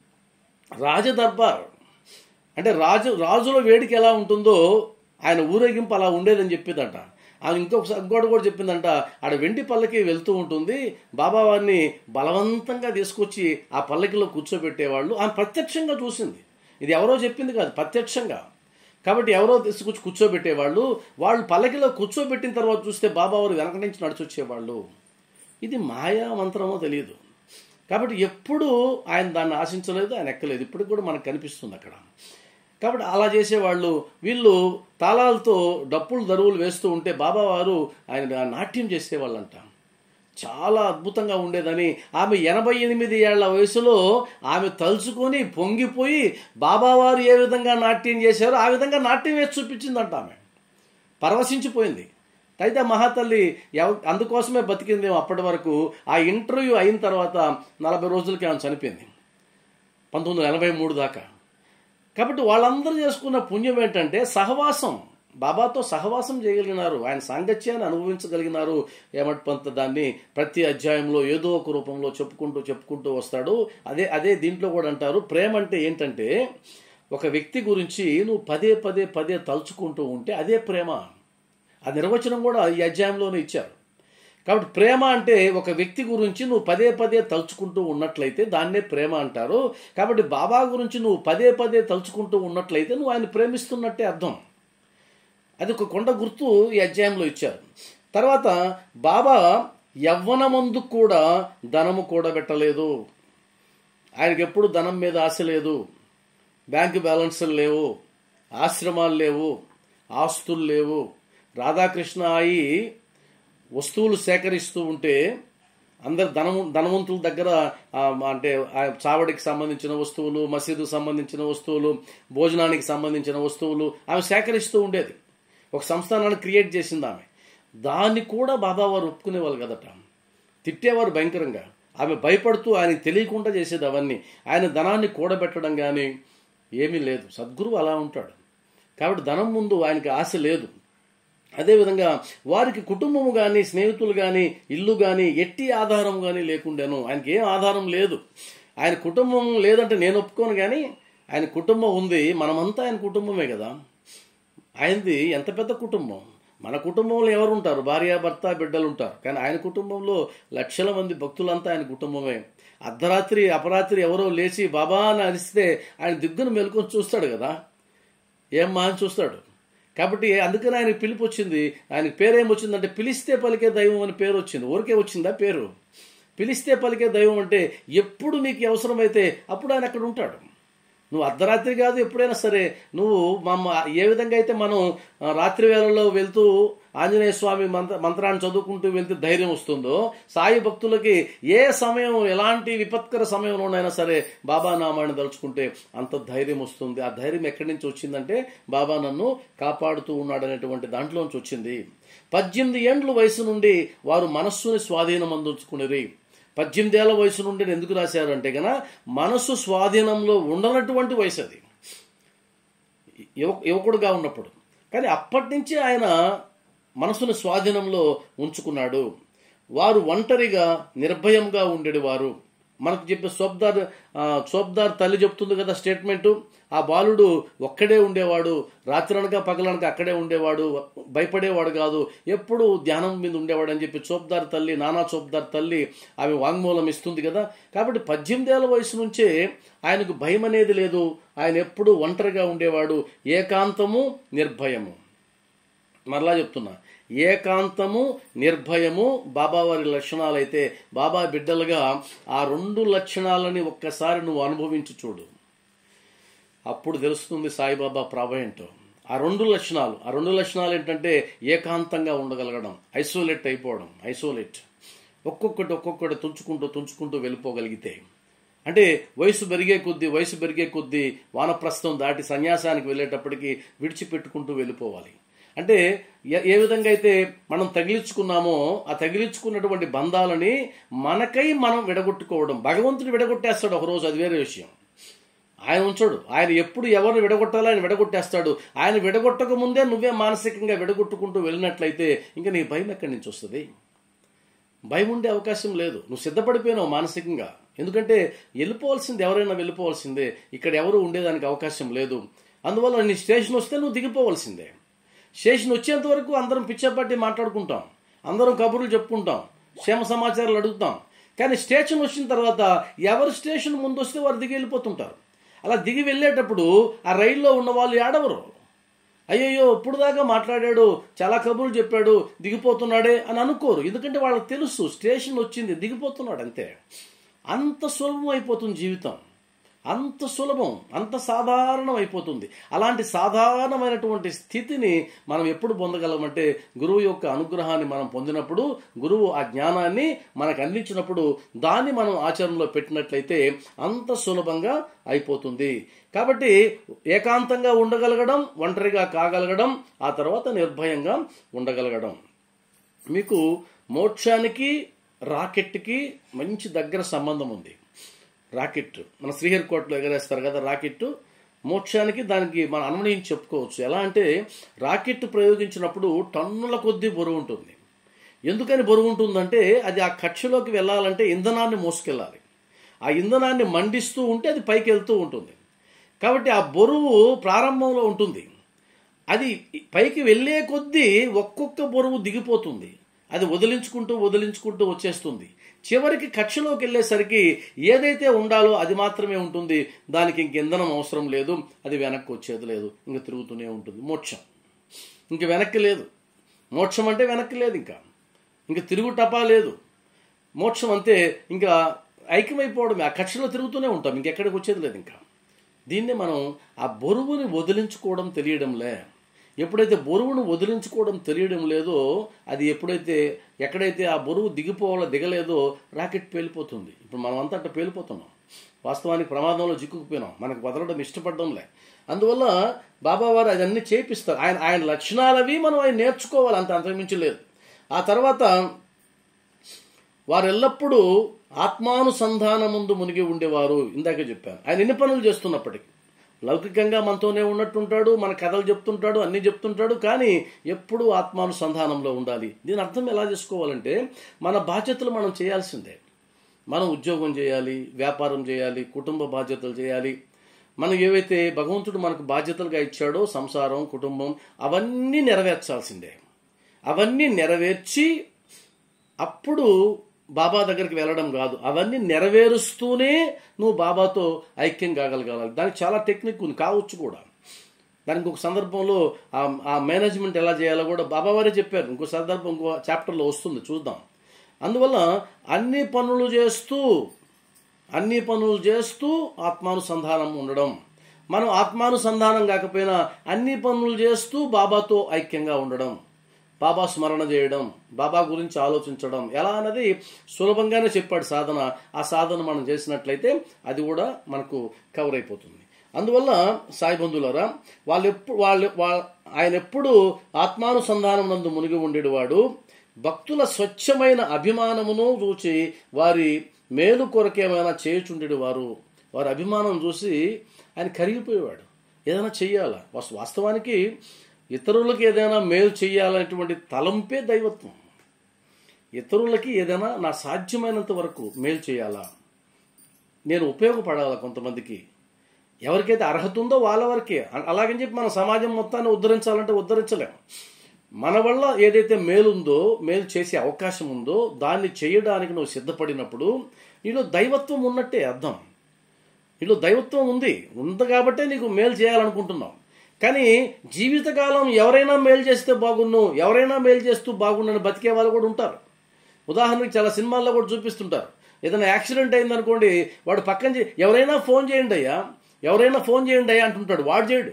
రాజదర్బార్ అంటే రాజు రాజుల వేడిక ఎలా ఉంటుందో ఆయన ఊరేగింపు అలా ఉండేదని చెప్పిందంట ఆమె ఇంకొక ఇంకోటి కూడా చెప్పిందంట ఆడ వెండి పల్లకి వెళ్తూ ఉంటుంది బాబా వారిని బలవంతంగా తీసుకొచ్చి ఆ పల్లకిలో కూర్చోబెట్టేవాళ్ళు ఆమె ప్రత్యక్షంగా చూసింది ఇది ఎవరో చెప్పింది కాదు ప్రత్యక్షంగా కాబట్టి ఎవరో తీసుకొచ్చి కూర్చోబెట్టేవాళ్ళు వాళ్ళు పల్లకిలో కూర్చోబెట్టిన తర్వాత చూస్తే బాబా వారు వెనక నుంచి నడిచొచ్చేవాళ్ళు ఇది మాయా మంత్రమో తెలియదు కాబట్టి ఎప్పుడు ఆయన దాన్ని ఆశించలేదు ఆయన ఎక్కలేదు ఇప్పటికి కూడా మనకు కనిపిస్తుంది అక్కడ కాబట్టి అలా చేసేవాళ్ళు వీళ్ళు తాళాలతో డప్పులు దరువులు వేస్తూ ఉంటే బాబావారు ఆయన నాట్యం చేసేవాళ్ళంట చాలా అద్భుతంగా ఉండేదని ఆమె ఎనభై ఎనిమిది ఏళ్ల వయసులో ఆమె తలుచుకొని పొంగిపోయి బాబావారు ఏ విధంగా నాట్యం చేశారో ఆ విధంగా నాట్యం వేసి చూపించిందంట ఆమె పరవశించిపోయింది అయితే ఆ మహాతల్లి ఎవ అందుకోసమే బతికింది అప్పటి వరకు ఆ ఇంటర్వ్యూ అయిన తర్వాత నలభై రోజులకి ఆమె చనిపోయింది పంతొమ్మిది వందల ఎనభై మూడు దాకా కాబట్టి వాళ్ళందరూ చేసుకున్న పుణ్యం ఏంటంటే సహవాసం బాబాతో సహవాసం చేయగలిగినారు ఆయన సాంగత్యాన్ని అనుభవించగలిగినారు ఏమట్ పంత దాన్ని ప్రతి అధ్యాయంలో ఏదో ఒక రూపంలో చెప్పుకుంటూ చెప్పుకుంటూ వస్తాడు అదే అదే దీంట్లో కూడా అంటారు ప్రేమ అంటే ఏంటంటే ఒక వ్యక్తి గురించి నువ్వు పదే పదే పదే తలుచుకుంటూ ఉంటే అదే ప్రేమ ఆ నిర్వచనం కూడా ఈ అధ్యాయంలోనే ఇచ్చారు కాబట్టి ప్రేమ అంటే ఒక వ్యక్తి గురించి నువ్వు పదే పదే తలుచుకుంటూ ఉన్నట్లయితే దాన్నే ప్రేమ అంటారు కాబట్టి బాబా గురించి నువ్వు పదే పదే తలుచుకుంటూ ఉన్నట్లయితే నువ్వు ఆయన ప్రేమిస్తున్నట్టే అర్థం అది ఒక కొండ గుర్తు ఈ అధ్యాయంలో ఇచ్చారు తర్వాత బాబా యవ్వనమందు కూడా ధనము కూడబెట్టలేదు ఆయనకి ఎప్పుడు ధనం మీద ఆశ లేదు బ్యాంక్ బ్యాలెన్స్లు లేవు ఆశ్రమాలు లేవు ఆస్తులు లేవు రాధాకృష్ణ అయి వస్తువులు సేకరిస్తూ ఉంటే అందరు ధనము ధనవంతుల దగ్గర ఆ, అంటే ఆ చావడికి సంబంధించిన వస్తువులు మసీదుకు సంబంధించిన వస్తువులు భోజనానికి సంబంధించిన వస్తువులు ఆమె సేకరిస్తూ ఉండేది ఒక సంస్థానాన్ని క్రియేట్ చేసింది ఆమె దాన్ని కూడా బాబా వారు ఒప్పుకునేవాళ్ళు కదట తిట్టేవారు భయంకరంగా ఆమె భయపడుతూ ఆయనకి తెలియకుండా చేసేది అవన్నీ ఆయన ధనాన్ని కూడబెట్టడం కానీ ఏమీ లేదు సద్గురువు అలా ఉంటాడు కాబట్టి ధనం ముందు ఆయనకి ఆశ లేదు అదేవిధంగా వారికి కుటుంబము కానీ స్నేహితులు కానీ ఇల్లు కానీ ఎట్టి ఆధారం కానీ లేకుండాను ఆయనకి ఏం ఆధారం లేదు ఆయన కుటుంబం లేదంటే నేను ఒప్పుకోను కానీ ఆయన కుటుంబం ఉంది మనమంతా ఆయన కుటుంబమే కదా ఆయనది ఎంత పెద్ద కుటుంబం మన కుటుంబంలో ఎవరు ఉంటారు భార్య భర్త బిడ్డలు ఉంటారు కానీ ఆయన కుటుంబంలో లక్షల మంది భక్తులంతా ఆయన కుటుంబమే అర్ధరాత్రి అపరాత్రి ఎవరో లేచి బాబా అని అరిస్తే ఆయన దిగ్గును మెలుకొని చూస్తాడు కదా ఏం మా అని చూస్తాడు కాబట్టి అందుకని ఆయనకి పిలుపు వచ్చింది ఆయనకి పేరు ఏమొచ్చిందంటే పిలిస్తే పలికే దైవం అని పేరు వచ్చింది ఊరికే వచ్చిందా పేరు పిలిస్తే పలికే దైవం అంటే ఎప్పుడు నీకు అవసరమైతే అప్పుడు ఆయన అక్కడ ఉంటాడు నువ్వు అర్ధరాత్రి కాదు ఎప్పుడైనా సరే నువ్వు మా ఏ విధంగా అయితే మనం ఆ, రాత్రి వేళల్లో వెళ్తూ ఆంజనేయ స్వామి మంత్ర మంత్రాన్ని చదువుకుంటూ వెళ్తే ధైర్యం వస్తుందో సాయి భక్తులకి ఏ సమయం ఎలాంటి విపత్కర సమయంలోనైనా సరే బాబా నామాన్ని తలుచుకుంటే అంత ధైర్యం వస్తుంది ఆ ధైర్యం ఎక్కడి నుంచి వచ్చిందంటే బాబా నన్ను కాపాడుతూ ఉన్నాడనేటువంటి దాంట్లోంచి వచ్చింది పద్దెనిమిది ఏండ్ల వయసు నుండి వారు మనస్సుని స్వాధీనం అందించుకునేది పద్దెనిమిది ఏళ్ల వయసు నుండి నేను ఎందుకు రాశారు అంటే గన మనస్సు స్వాధీనంలో ఉండనటువంటి వయసు అది యువ- యువకుడుగా ఉన్నప్పుడు కానీ అప్పటి నుంచి ఆయన మనసును స్వాధీనంలో ఉంచుకున్నాడు వారు ఒంటరిగా నిర్భయంగా ఉండేవారు మనకు చెప్పే సోబ్దార్ ఆ, సోబ్దార్ తల్లి చెప్తుంది కదా స్టేట్మెంటు ఆ బాలుడు ఒక్కడే ఉండేవాడు రాత్రనక పగలనక అక్కడే ఉండేవాడు భయపడేవాడు కాదు ఎప్పుడు ధ్యానం మీద ఉండేవాడు అని చెప్పి చోప్దార్ తల్లి నానా చోప్దార్ తల్లి ఆమె వాంగ్మూలం ఇస్తుంది కదా కాబట్టి పద్దెనిమిదేళ్ల వయసు నుంచే ఆయనకు భయం అనేది లేదు ఆయన ఎప్పుడు ఒంటరిగా ఉండేవాడు ఏకాంతము నిర్భయము మరలా చెప్తున్నా ఏకాంతము నిర్భయము బాబావారి లక్షణాలైతే బాబా బిడ్డలుగా ఆ రెండు లక్షణాలని ఒక్కసారి నువ్వు అనుభవించి చూడు అప్పుడు తెలుస్తుంది సాయిబాబా ప్రభ ఏంటో ఆ రెండు లక్షణాలు ఆ రెండు లక్షణాలు ఏంటంటే ఏకాంతంగా ఉండగలగడం ఐసోలేట్ అయిపోవడం ఐసోలేట్ ఒక్కొక్కటి ఒక్కొక్కటి తుంచుకుంటూ తుంచుకుంటూ వెళ్ళిపోగలిగితే అంటే వయసు పెరిగే కొద్దీ వయసు పెరిగే కొద్దీ వానప్రస్థం దాటి సన్యాసానికి వెళ్ళేటప్పటికి విడిచిపెట్టుకుంటూ వెళ్ళిపోవాలి అంటే ఏ- ఏ విధంగా అయితే మనం తగిలించుకున్నామో ఆ తగిలించుకున్నటువంటి బంధాలని మనకై మనం విడగొట్టుకోవడం భగవంతుడు విడగొట్టేస్తాడు ఒకరోజు అది వేరే విషయం ఆయన ఉంచడు ఆయన ఎప్పుడు ఎవరిని విడగొట్టాలో ఆయన విడగొట్టేస్తాడు ఆయన విడగొట్టక ముందే నువ్వే మానసికంగా విడగొట్టుకుంటూ వెళ్ళినట్లయితే ఇంకా నీ భయం ఎక్కడి నుంచి వస్తుంది భయం ఉండే అవకాశం లేదు నువ్వు సిద్ధపడిపోయినావు మానసికంగా ఎందుకంటే వెళ్ళిపోవాల్సింది ఎవరైనా వెళ్ళిపోవాల్సిందే ఇక్కడ ఎవరు ఉండేదానికి అవకాశం లేదు అందువల్ల నీ స్టేషన్ వస్తే నువ్వు దిగిపోవాల్సిందే స్టేషన్ వచ్చేంత వరకు అందరం పిచ్చపట్టి మాట్లాడుకుంటాం అందరం కబుర్లు చెప్పుకుంటాం క్షేమ సమాచారాలు అడుగుతాం కానీ స్టేషన్ వచ్చిన తర్వాత ఎవరు స్టేషన్ ముందు వస్తే వారు దిగి వెళ్ళిపోతుంటారు అలా దిగి వెళ్ళేటప్పుడు ఆ రైల్లో ఉన్న వాళ్ళు ఏడవరు అయ్యయ్యో ఇప్పుడు దాకా మాట్లాడాడు చాలా కబుర్లు చెప్పాడు దిగిపోతున్నాడే అని అనుకోరు ఎందుకంటే వాళ్ళకి తెలుసు స్టేషన్ వచ్చింది దిగిపోతున్నాడు అంతే అంత సులభం అయిపోతుంది జీవితం అంత సులభం అంత సాధారణం అయిపోతుంది అలాంటి సాధారణమైనటువంటి స్థితిని మనం ఎప్పుడు పొందగలమంటే గురువు యొక్క అనుగ్రహాన్ని మనం పొందినప్పుడు గురువు ఆ జ్ఞానాన్ని మనకు అందించినప్పుడు దాన్ని మనం ఆచరణలో పెట్టినట్లయితే అంత సులభంగా అయిపోతుంది కాబట్టి ఏకాంతంగా ఉండగలగడం ఒంటరిగా కాగలగడం ఆ తర్వాత నిర్భయంగా ఉండగలగడం మీకు మోక్షానికి రాకెట్కి మంచి దగ్గర సంబంధం ఉంది రాకెట్ మన శ్రీహరికోటలో ఎగరేస్తారు కదా రాకెట్ మోక్షానికి దానికి మనం అన్వయించి చెప్పుకోవచ్చు ఎలా అంటే రాకెట్ ప్రయోగించినప్పుడు టన్నుల కొద్దీ బరువు ఉంటుంది ఎందుకని బరువు ఉంటుందంటే అది ఆ కక్షలోకి వెళ్ళాలంటే ఇంధనాన్ని మోసుకెళ్ళాలి ఆ ఇంధనాన్ని మండిస్తూ ఉంటే అది పైకి వెళ్తూ ఉంటుంది కాబట్టి ఆ బరువు ప్రారంభంలో ఉంటుంది అది పైకి వెళ్ళే కొద్దీ ఒక్కొక్క బరువు దిగిపోతుంది అది వదిలించుకుంటూ వదిలించుకుంటూ వచ్చేస్తుంది చివరికి కక్షలోకి వెళ్ళేసరికి ఏదైతే ఉండాలో అది మాత్రమే ఉంటుంది దానికి ఇంక ఇంధనం అవసరం లేదు అది వెనక్కి వచ్చేది లేదు ఇంకా తిరుగుతూనే ఉంటుంది మోక్షం ఇంక వెనక్కి లేదు మోక్షం అంటే వెనక్కి లేదు ఇంకా ఇంక తిరుగు టపా లేదు మోక్షం అంతే ఇంకా ఐక్యమైపోవడమే ఆ కక్షలో తిరుగుతూనే ఉంటాం ఇంకెక్కడికి వచ్చేది లేదు ఇంకా దీన్నే మనం ఆ బరువుని వదిలించుకోవడం తెలియడంలే ఎప్పుడైతే బరువును వదిలించుకోవడం తెలియడం లేదో అది ఎప్పుడైతే ఎక్కడైతే ఆ బరువు దిగిపోవాలో దిగలేదో రాకెట్ పేలిపోతుంది ఇప్పుడు మనం అంతా అట్ట పేలిపోతున్నాం వాస్తవానికి ప్రమాదంలో చిక్కుకుపోయినాం మనకు వదలడం ఇష్టపడడంలే అందువల్ల బాబావారు అదన్నీ చేపిస్తారు ఆయన ఆయన లక్షణాలవి మనం ఆయన నేర్చుకోవాలి అంత అంతమించి లేదు ఆ తర్వాత వారు ఎల్లప్పుడూ ఆత్మానుసంధానం ముందు మునిగి ఉండేవారు ఇందాకే చెప్పాను ఆయన ఎన్ని పనులు చేస్తున్నప్పటికీ లౌకికంగా మనతోనే ఉన్నట్టుంటాడు మన కథలు చెప్తుంటాడు అన్ని చెప్తుంటాడు కానీ ఎప్పుడూ ఆత్మానుసంధానంలో ఉండాలి దీని అర్థం ఎలా చేసుకోవాలంటే మన బాధ్యతలు మనం చేయాల్సిందే మనం ఉద్యోగం చేయాలి వ్యాపారం చేయాలి కుటుంబ బాధ్యతలు చేయాలి మనం ఏవైతే భగవంతుడు మనకు బాధ్యతలుగా ఇచ్చాడో సంసారం కుటుంబం అవన్నీ నెరవేర్చాల్సిందే అవన్నీ నెరవేర్చి అప్పుడు బాబా దగ్గరికి వెళ్ళడం కాదు అవన్నీ నెరవేరుస్తూనే నువ్వు బాబాతో ఐక్యం కాగలగాలి దానికి చాలా టెక్నిక్ ఉంది కావచ్చు కూడా దానికి ఒక సందర్భంలో ఆ- ఆ మేనేజ్మెంట్ ఎలా చేయాలో కూడా బాబా వారే చెప్పారు ఇంకో సందర్భం ఇంకో చాప్టర్లో వస్తుంది చూద్దాం అందువల్ల అన్ని పనులు చేస్తూ అన్ని పనులు చేస్తూ ఆత్మానుసంధానం ఉండడం మనం ఆత్మానుసంధానం కాకపోయినా అన్ని పనులు చేస్తూ బాబాతో ఐక్యంగా ఉండడం బాబా స్మరణ చేయడం బాబా గురించి ఆలోచించడం ఎలా అన్నది సులభంగానే చెప్పాడు సాధన ఆ సాధన మనం చేసినట్లయితే అది కూడా మనకు కవర్ అయిపోతుంది అందువల్ల సాయి బంధువులారా వాళ్ళు ఎప్పుడు వాళ్ళు వా- ఆయన ఎప్పుడు ఆత్మానుసంధానం నందు మునిగి ఉండేవాడు భక్తుల స్వచ్ఛమైన అభిమానమును చూచి వారి మేలు కొరకేమైనా చేయుచుండేడు వారు వారి అభిమానం చూసి ఆయన కరిగిపోయేవాడు ఏదైనా చెయ్యాలా వాస్త- వాస్తవానికి ఇతరులకు ఏదైనా మేలు చేయాలనేటువంటి తలంపే దైవత్వం ఇతరులకి ఏదైనా నా సాధ్యమైనంత వరకు మేలు చేయాలా నేను ఉపయోగపడాలా కొంతమందికి ఎవరికైతే అర్హత ఉందో వాళ్ళ వరకే అ- అలాగని చెప్పి మన సమాజం మొత్తాన్ని ఉద్ధరించాలంటే ఉద్ధరించలేం మన వల్ల ఏదైతే మేలు ఉందో మేలు చేసే అవకాశం ఉందో దాన్ని చేయడానికి నువ్వు సిద్ధపడినప్పుడు నీలో దైవత్వం ఉన్నట్టే అర్థం నీలో దైవత్వం ఉంది ఉంది కాబట్టే నీకు మేలు చేయాలనుకుంటున్నావు కానీ జీవితకాలం ఎవరైనా మేలు చేస్తే బాగున్ను ఎవరైనా మేలు చేస్తూ బాగుండని బతికే వాళ్ళు కూడా ఉంటారు ఉదాహరణకి చాలా సినిమాల్లో కూడా చూపిస్తుంటారు ఏదైనా యాక్సిడెంట్ అయిందనుకోండి వాడు పక్కన చే- ఎవరైనా ఫోన్ చేయండి అయ్యా ఎవరైనా ఫోన్ చేయండి అయ్యా అంటుంటాడు వాడు చేయడు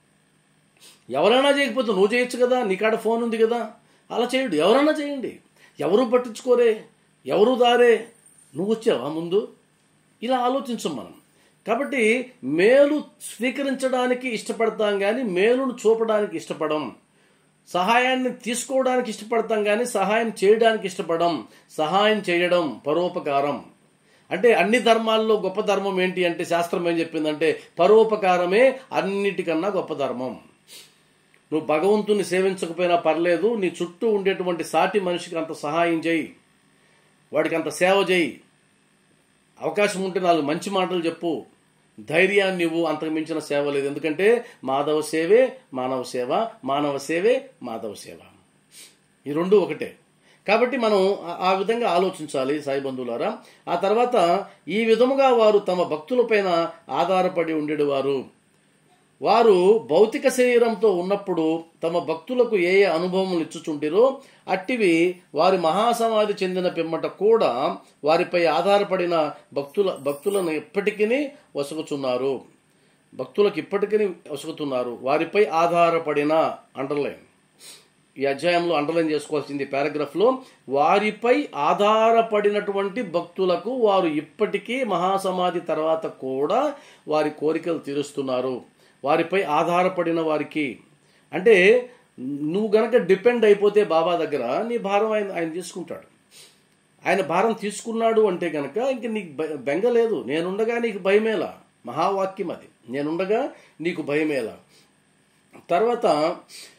ఎవరైనా చేయకపోతే నువ్వు చేయొచ్చు కదా నీ కాడ ఫోన్ ఉంది కదా అలా చేయడు ఎవరైనా చేయండి ఎవరు పట్టించుకోరే ఎవరు దారే నువ్వు వచ్చావా ముందు ఇలా ఆలోచించం మనం కాబట్టి మేలు స్వీకరించడానికి ఇష్టపడతాం కానీ మేలును చూపడానికి ఇష్టపడం సహాయాన్ని తీసుకోవడానికి ఇష్టపడతాం కానీ సహాయం చేయడానికి ఇష్టపడం సహాయం చేయడం పరోపకారం అంటే అన్ని ధర్మాల్లో గొప్ప ధర్మం ఏంటి అంటే శాస్త్రం ఏం చెప్పిందంటే పరోపకారమే అన్నిటికన్నా గొప్ప ధర్మం నువ్వు భగవంతుని సేవించకపోయినా పర్లేదు నీ చుట్టూ ఉండేటువంటి సాటి మనిషికి అంత సహాయం చేయి వాడికి అంత సేవ చేయి అవకాశం ఉంటే నాలుగు మంచి మాటలు చెప్పు ధైర్యాన్ని ఇవ్వు అంతకు మించిన సేవ లేదు ఎందుకంటే మాధవ సేవే మానవ సేవ మానవ సేవే మాధవ సేవ ఈ రెండు ఒకటే కాబట్టి మనం ఆ- ఆ విధంగా ఆలోచించాలి సాయి బంధువులారా ఆ తర్వాత ఈ విధముగా వారు తమ భక్తులపైన ఆధారపడి ఉండేవారు వారు భౌతిక శరీరంతో ఉన్నప్పుడు తమ భక్తులకు ఏ ఏ అనుభవములు ఇచ్చుచుంటిరో అట్టివి వారి మహాసమాధి చెందిన పిమ్మట కూడా వారిపై ఆధారపడిన భక్తుల భక్తులను ఎప్పటికీ వసుకుచున్నారు భక్తులకు ఇప్పటికీ వసుకుతున్నారు వారిపై ఆధారపడిన అండర్లైన్ ఈ అధ్యాయంలో అండర్లైన్ చేసుకోవాల్సింది పారాగ్రాఫ్ లో వారిపై ఆధారపడినటువంటి భక్తులకు వారు ఇప్పటికీ మహాసమాధి తర్వాత కూడా వారి కోరికలు తీరుస్తున్నారు వారిపై ఆధారపడిన వారికి అంటే నువ్వు గనక డిపెండ్ అయిపోతే బాబా దగ్గర నీ భారం ఆయన ఆయన తీసుకుంటాడు ఆయన భారం తీసుకున్నాడు అంటే గనక ఇంక నీకు భయ- బెంగ లేదు నేనుండగా నీకు భయమేలా మహావాక్యం అది నేనుండగా నీకు భయమేలా తర్వాత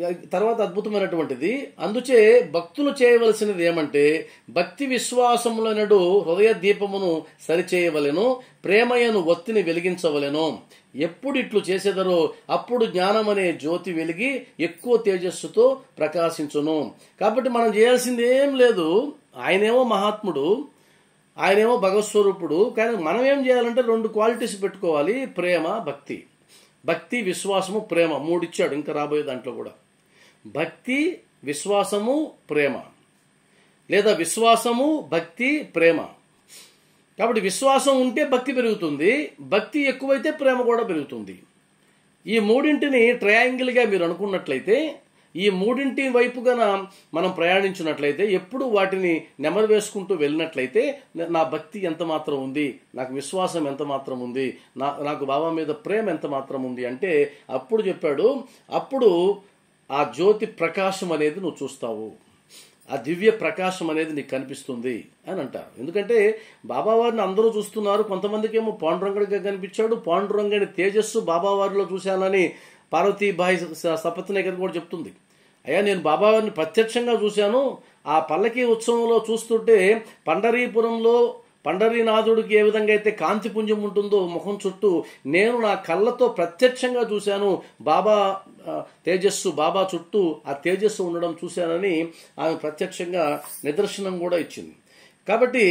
తర్వాత అద్భుతమైనటువంటిది అందుచే భక్తులు చేయవలసినది ఏమంటే భక్తి విశ్వాసములనడు హృదయ దీపమును సరిచేయవలెను ప్రేమయను ఒత్తిని వెలిగించవలెను ఎప్పుడు ఇట్లు చేసేదరో అప్పుడు జ్ఞానం అనే జ్యోతి వెలిగి ఎక్కువ తేజస్సుతో ప్రకాశించును కాబట్టి మనం చేయాల్సింది ఏం లేదు ఆయనేమో మహాత్ముడు ఆయనేమో భగవస్వరూపుడు కానీ మనం ఏం చేయాలంటే రెండు క్వాలిటీస్ పెట్టుకోవాలి ప్రేమ భక్తి భక్తి విశ్వాసము ప్రేమ మూడు ఇచ్చాడు ఇంకా రాబోయే దాంట్లో కూడా భక్తి విశ్వాసము ప్రేమ లేదా విశ్వాసము భక్తి ప్రేమ కాబట్టి విశ్వాసం ఉంటే భక్తి పెరుగుతుంది భక్తి ఎక్కువైతే ప్రేమ కూడా పెరుగుతుంది ఈ మూడింటిని ట్రయాంగిల్గా మీరు అనుకున్నట్లయితే ఈ మూడింటి వైపుగా మనం ప్రయాణించినట్లయితే ఎప్పుడు వాటిని నెమరు వేసుకుంటూ వెళ్ళినట్లయితే నా భక్తి ఎంత మాత్రం ఉంది నాకు విశ్వాసం ఎంత మాత్రం ఉంది నా నాకు బాబా మీద ప్రేమ ఎంత మాత్రం ఉంది అంటే అప్పుడు చెప్పాడు అప్పుడు ఆ జ్యోతి ప్రకాశం అనేది నువ్వు చూస్తావు ఆ దివ్య ప్రకాశం అనేది నీకు కనిపిస్తుంది అని అంటారు ఎందుకంటే బాబావారిని అందరూ చూస్తున్నారు కొంతమందికి ఏమో పాండురంగడిగా కనిపించాడు పాండురంగడి తేజస్సు బాబావారిలో చూశానని పార్వతీబాయి సపత్నేకర్ కూడా చెప్తుంది అయ్యా నేను బాబావారిని ప్రత్యక్షంగా చూశాను ఆ పల్లకి ఉత్సవంలో చూస్తుంటే పండరీపురంలో పండరీనాథుడికి ఏ విధంగా అయితే కాంతి పుంజం ఉంటుందో ముఖం చుట్టూ నేను నా కళ్ళతో ప్రత్యక్షంగా చూశాను బాబా ఆ, తేజస్సు బాబా చుట్టూ ఆ తేజస్సు ఉండడం చూశానని ఆమె ప్రత్యక్షంగా నిదర్శనం కూడా ఇచ్చింది కాబట్టి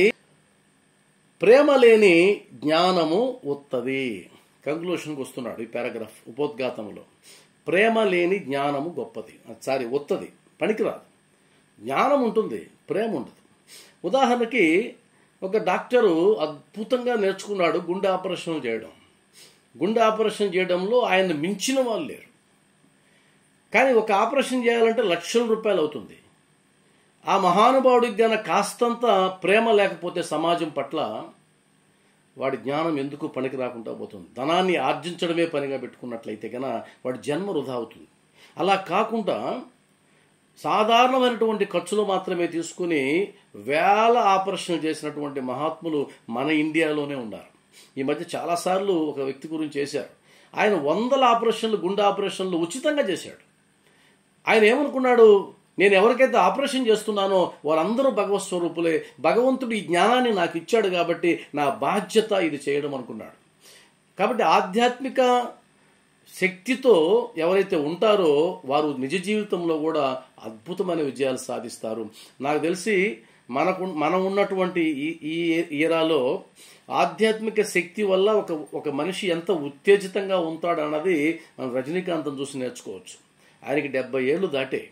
ప్రేమ లేని జ్ఞానము ఉత్తది కంక్లూషన్కి వస్తున్నాడు ఈ పారాగ్రాఫ్ ఉపోద్ఘాతంలో ప్రేమ లేని జ్ఞానము గొప్పది సారీ ఉత్తది పనికిరాదు జ్ఞానం ఉంటుంది ప్రేమ ఉండదు ఉదాహరణకి ఒక డాక్టరు అద్భుతంగా నేర్చుకున్నాడు గుండె ఆపరేషన్ చేయడం గుండె ఆపరేషన్ చేయడంలో ఆయన మించిన వాళ్ళు లేరు కానీ ఒక ఆపరేషన్ చేయాలంటే లక్షల రూపాయలు అవుతుంది ఆ మహానుభావుడికి గన కాస్తంత ప్రేమ లేకపోతే సమాజం పట్ల వాడి జ్ఞానం ఎందుకు పనికి రాకుండా పోతుంది ధనాన్ని ఆర్జించడమే పనిగా పెట్టుకున్నట్లయితే గన వాడి జన్మ వృధా అవుతుంది అలా కాకుండా సాధారణమైనటువంటి ఖర్చులు మాత్రమే తీసుకుని వేల ఆపరేషన్లు చేసినటువంటి మహాత్ములు మన ఇండియాలోనే ఉన్నారు ఈ మధ్య చాలాసార్లు ఒక వ్యక్తి గురించి చేశారు ఆయన వందల ఆపరేషన్లు గుండె ఆపరేషన్లు ఉచితంగా చేశాడు ఆయన ఏమనుకున్నాడు నేను ఎవరికైతే ఆపరేషన్ చేస్తున్నానో వారందరూ భగవత్ స్వరూపులే భగవంతుడు ఈ జ్ఞానాన్ని నాకు ఇచ్చాడు కాబట్టి నా బాధ్యత ఇది చేయడం అనుకున్నాడు కాబట్టి ఆధ్యాత్మిక శక్తితో ఎవరైతే ఉంటారో వారు నిజ జీవితంలో కూడా అద్భుతమైన విజయాలు సాధిస్తారు నాకు తెలిసి మనకు మనం ఉన్నటువంటి ఈ ఈ ఈరాలో ఆధ్యాత్మిక శక్తి వల్ల ఒక ఒక మనిషి ఎంత ఉత్తేజితంగా ఉంటాడు అన్నది మనం రజనీకాంతం చూసి నేర్చుకోవచ్చు ఆయనకి డెబ్బై ఏళ్ళు దాటే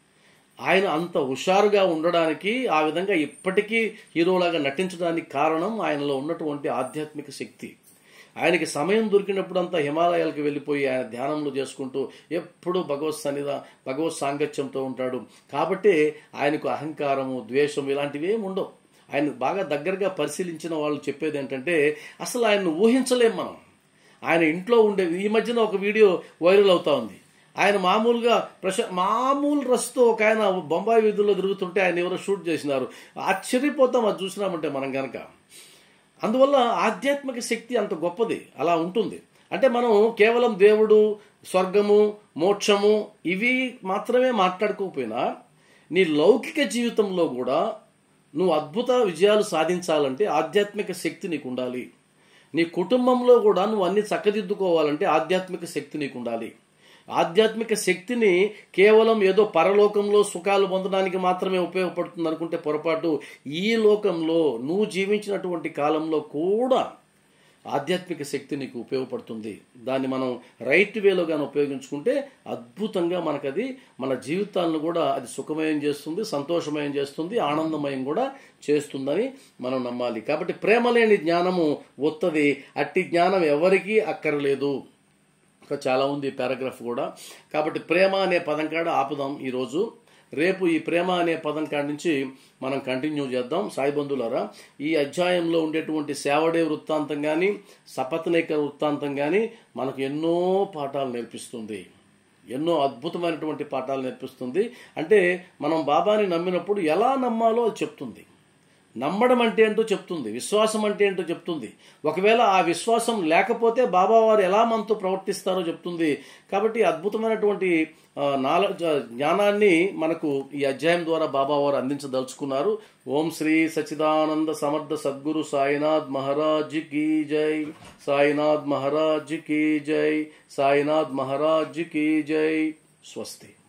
ఆయన అంత హుషారుగా ఉండడానికి ఆ విధంగా ఇప్పటికీ హీరోలాగా నటించడానికి కారణం ఆయనలో ఉన్నటువంటి ఆధ్యాత్మిక శక్తి ఆయనకి సమయం దొరికినప్పుడంతా హిమాలయాలకు వెళ్ళిపోయి ఆయన ధ్యానంలో చేసుకుంటూ ఎప్పుడూ భగవత్ సన్నిధ భగవత్ సాంగత్యంతో ఉంటాడు కాబట్టి ఆయనకు అహంకారము ద్వేషం ఇలాంటివి ఏమి ఉండవు ఆయన బాగా దగ్గరగా పరిశీలించిన వాళ్ళు చెప్పేది ఏంటంటే అసలు ఆయన్ని ఊహించలేం మనం ఆయన ఇంట్లో ఉండే ఈ మధ్యన ఒక వీడియో వైరల్ అవుతా ఉంది ఆయన మామూలుగా ప్రశ మామూలు రస్తో ఒక ఆయన బొంబాయి వీధుల్లో తిరుగుతుంటే ఆయన ఎవరో షూట్ చేసినారు ఆశ్చర్యపోతాం అది చూసినామంటే మనం గనక అందువల్ల ఆధ్యాత్మిక శక్తి అంత గొప్పది అలా ఉంటుంది అంటే మనం కేవలం దేవుడు స్వర్గము మోక్షము ఇవి మాత్రమే మాట్లాడుకోకపోయినా నీ లౌకిక జీవితంలో కూడా నువ్వు అద్భుత విజయాలు సాధించాలంటే ఆధ్యాత్మిక శక్తి నీకు ఉండాలి నీ కుటుంబంలో కూడా నువ్వు అన్ని చక్కదిద్దుకోవాలంటే ఆధ్యాత్మిక శక్తి నీకు ఉండాలి ఆధ్యాత్మిక శక్తిని కేవలం ఏదో పరలోకంలో సుఖాలు పొందడానికి మాత్రమే ఉపయోగపడుతుంది అనుకుంటే పొరపాటు ఈ లోకంలో నువ్వు జీవించినటువంటి కాలంలో కూడా ఆధ్యాత్మిక శక్తి నీకు ఉపయోగపడుతుంది దాన్ని మనం రైట్ వేలో కానీ ఉపయోగించుకుంటే అద్భుతంగా మనకది మన జీవితాలను కూడా అది సుఖమయం చేస్తుంది సంతోషమయం చేస్తుంది ఆనందమయం కూడా చేస్తుందని మనం నమ్మాలి కాబట్టి ప్రేమ లేని జ్ఞానము వస్తుంది అట్టి జ్ఞానం ఎవరికీ అక్కర్లేదు ఇంకా చాలా ఉంది ఈ పారాగ్రాఫ్ కూడా కాబట్టి ప్రేమ అనే పదం కాడ ఆపుదాం ఈరోజు రేపు ఈ ప్రేమ అనే పదం కాడి నుంచి మనం కంటిన్యూ చేద్దాం సాయి బంధువులారా ఈ అధ్యాయంలో ఉండేటువంటి సేవడే వృత్తాంతం కానీ సపత్నేకర వృత్తాంతం కానీ మనకు ఎన్నో పాఠాలు నేర్పిస్తుంది ఎన్నో అద్భుతమైనటువంటి పాఠాలు నేర్పిస్తుంది అంటే మనం బాబాని నమ్మినప్పుడు ఎలా నమ్మాలో అది చెప్తుంది నమ్మడం అంటే ఏంటో చెప్తుంది విశ్వాసం అంటే ఏంటో చెప్తుంది ఒకవేళ ఆ విశ్వాసం లేకపోతే బాబా వారు ఎలా మనతో ప్రవర్తిస్తారో చెప్తుంది కాబట్టి అద్భుతమైనటువంటి నాలెడ్జ్ జ్ఞానాన్ని మనకు ఈ అధ్యాయం ద్వారా బాబా వారు అందించదలుచుకున్నారు ఓం శ్రీ సచిదానంద సమర్థ సద్గురు సాయినాథ్ మహారాజ్ కీ జై సాయినాథ్ మహారాజ్ కీ జై సాయినాథ్ మహారాజ్ కీ జై స్వస్తి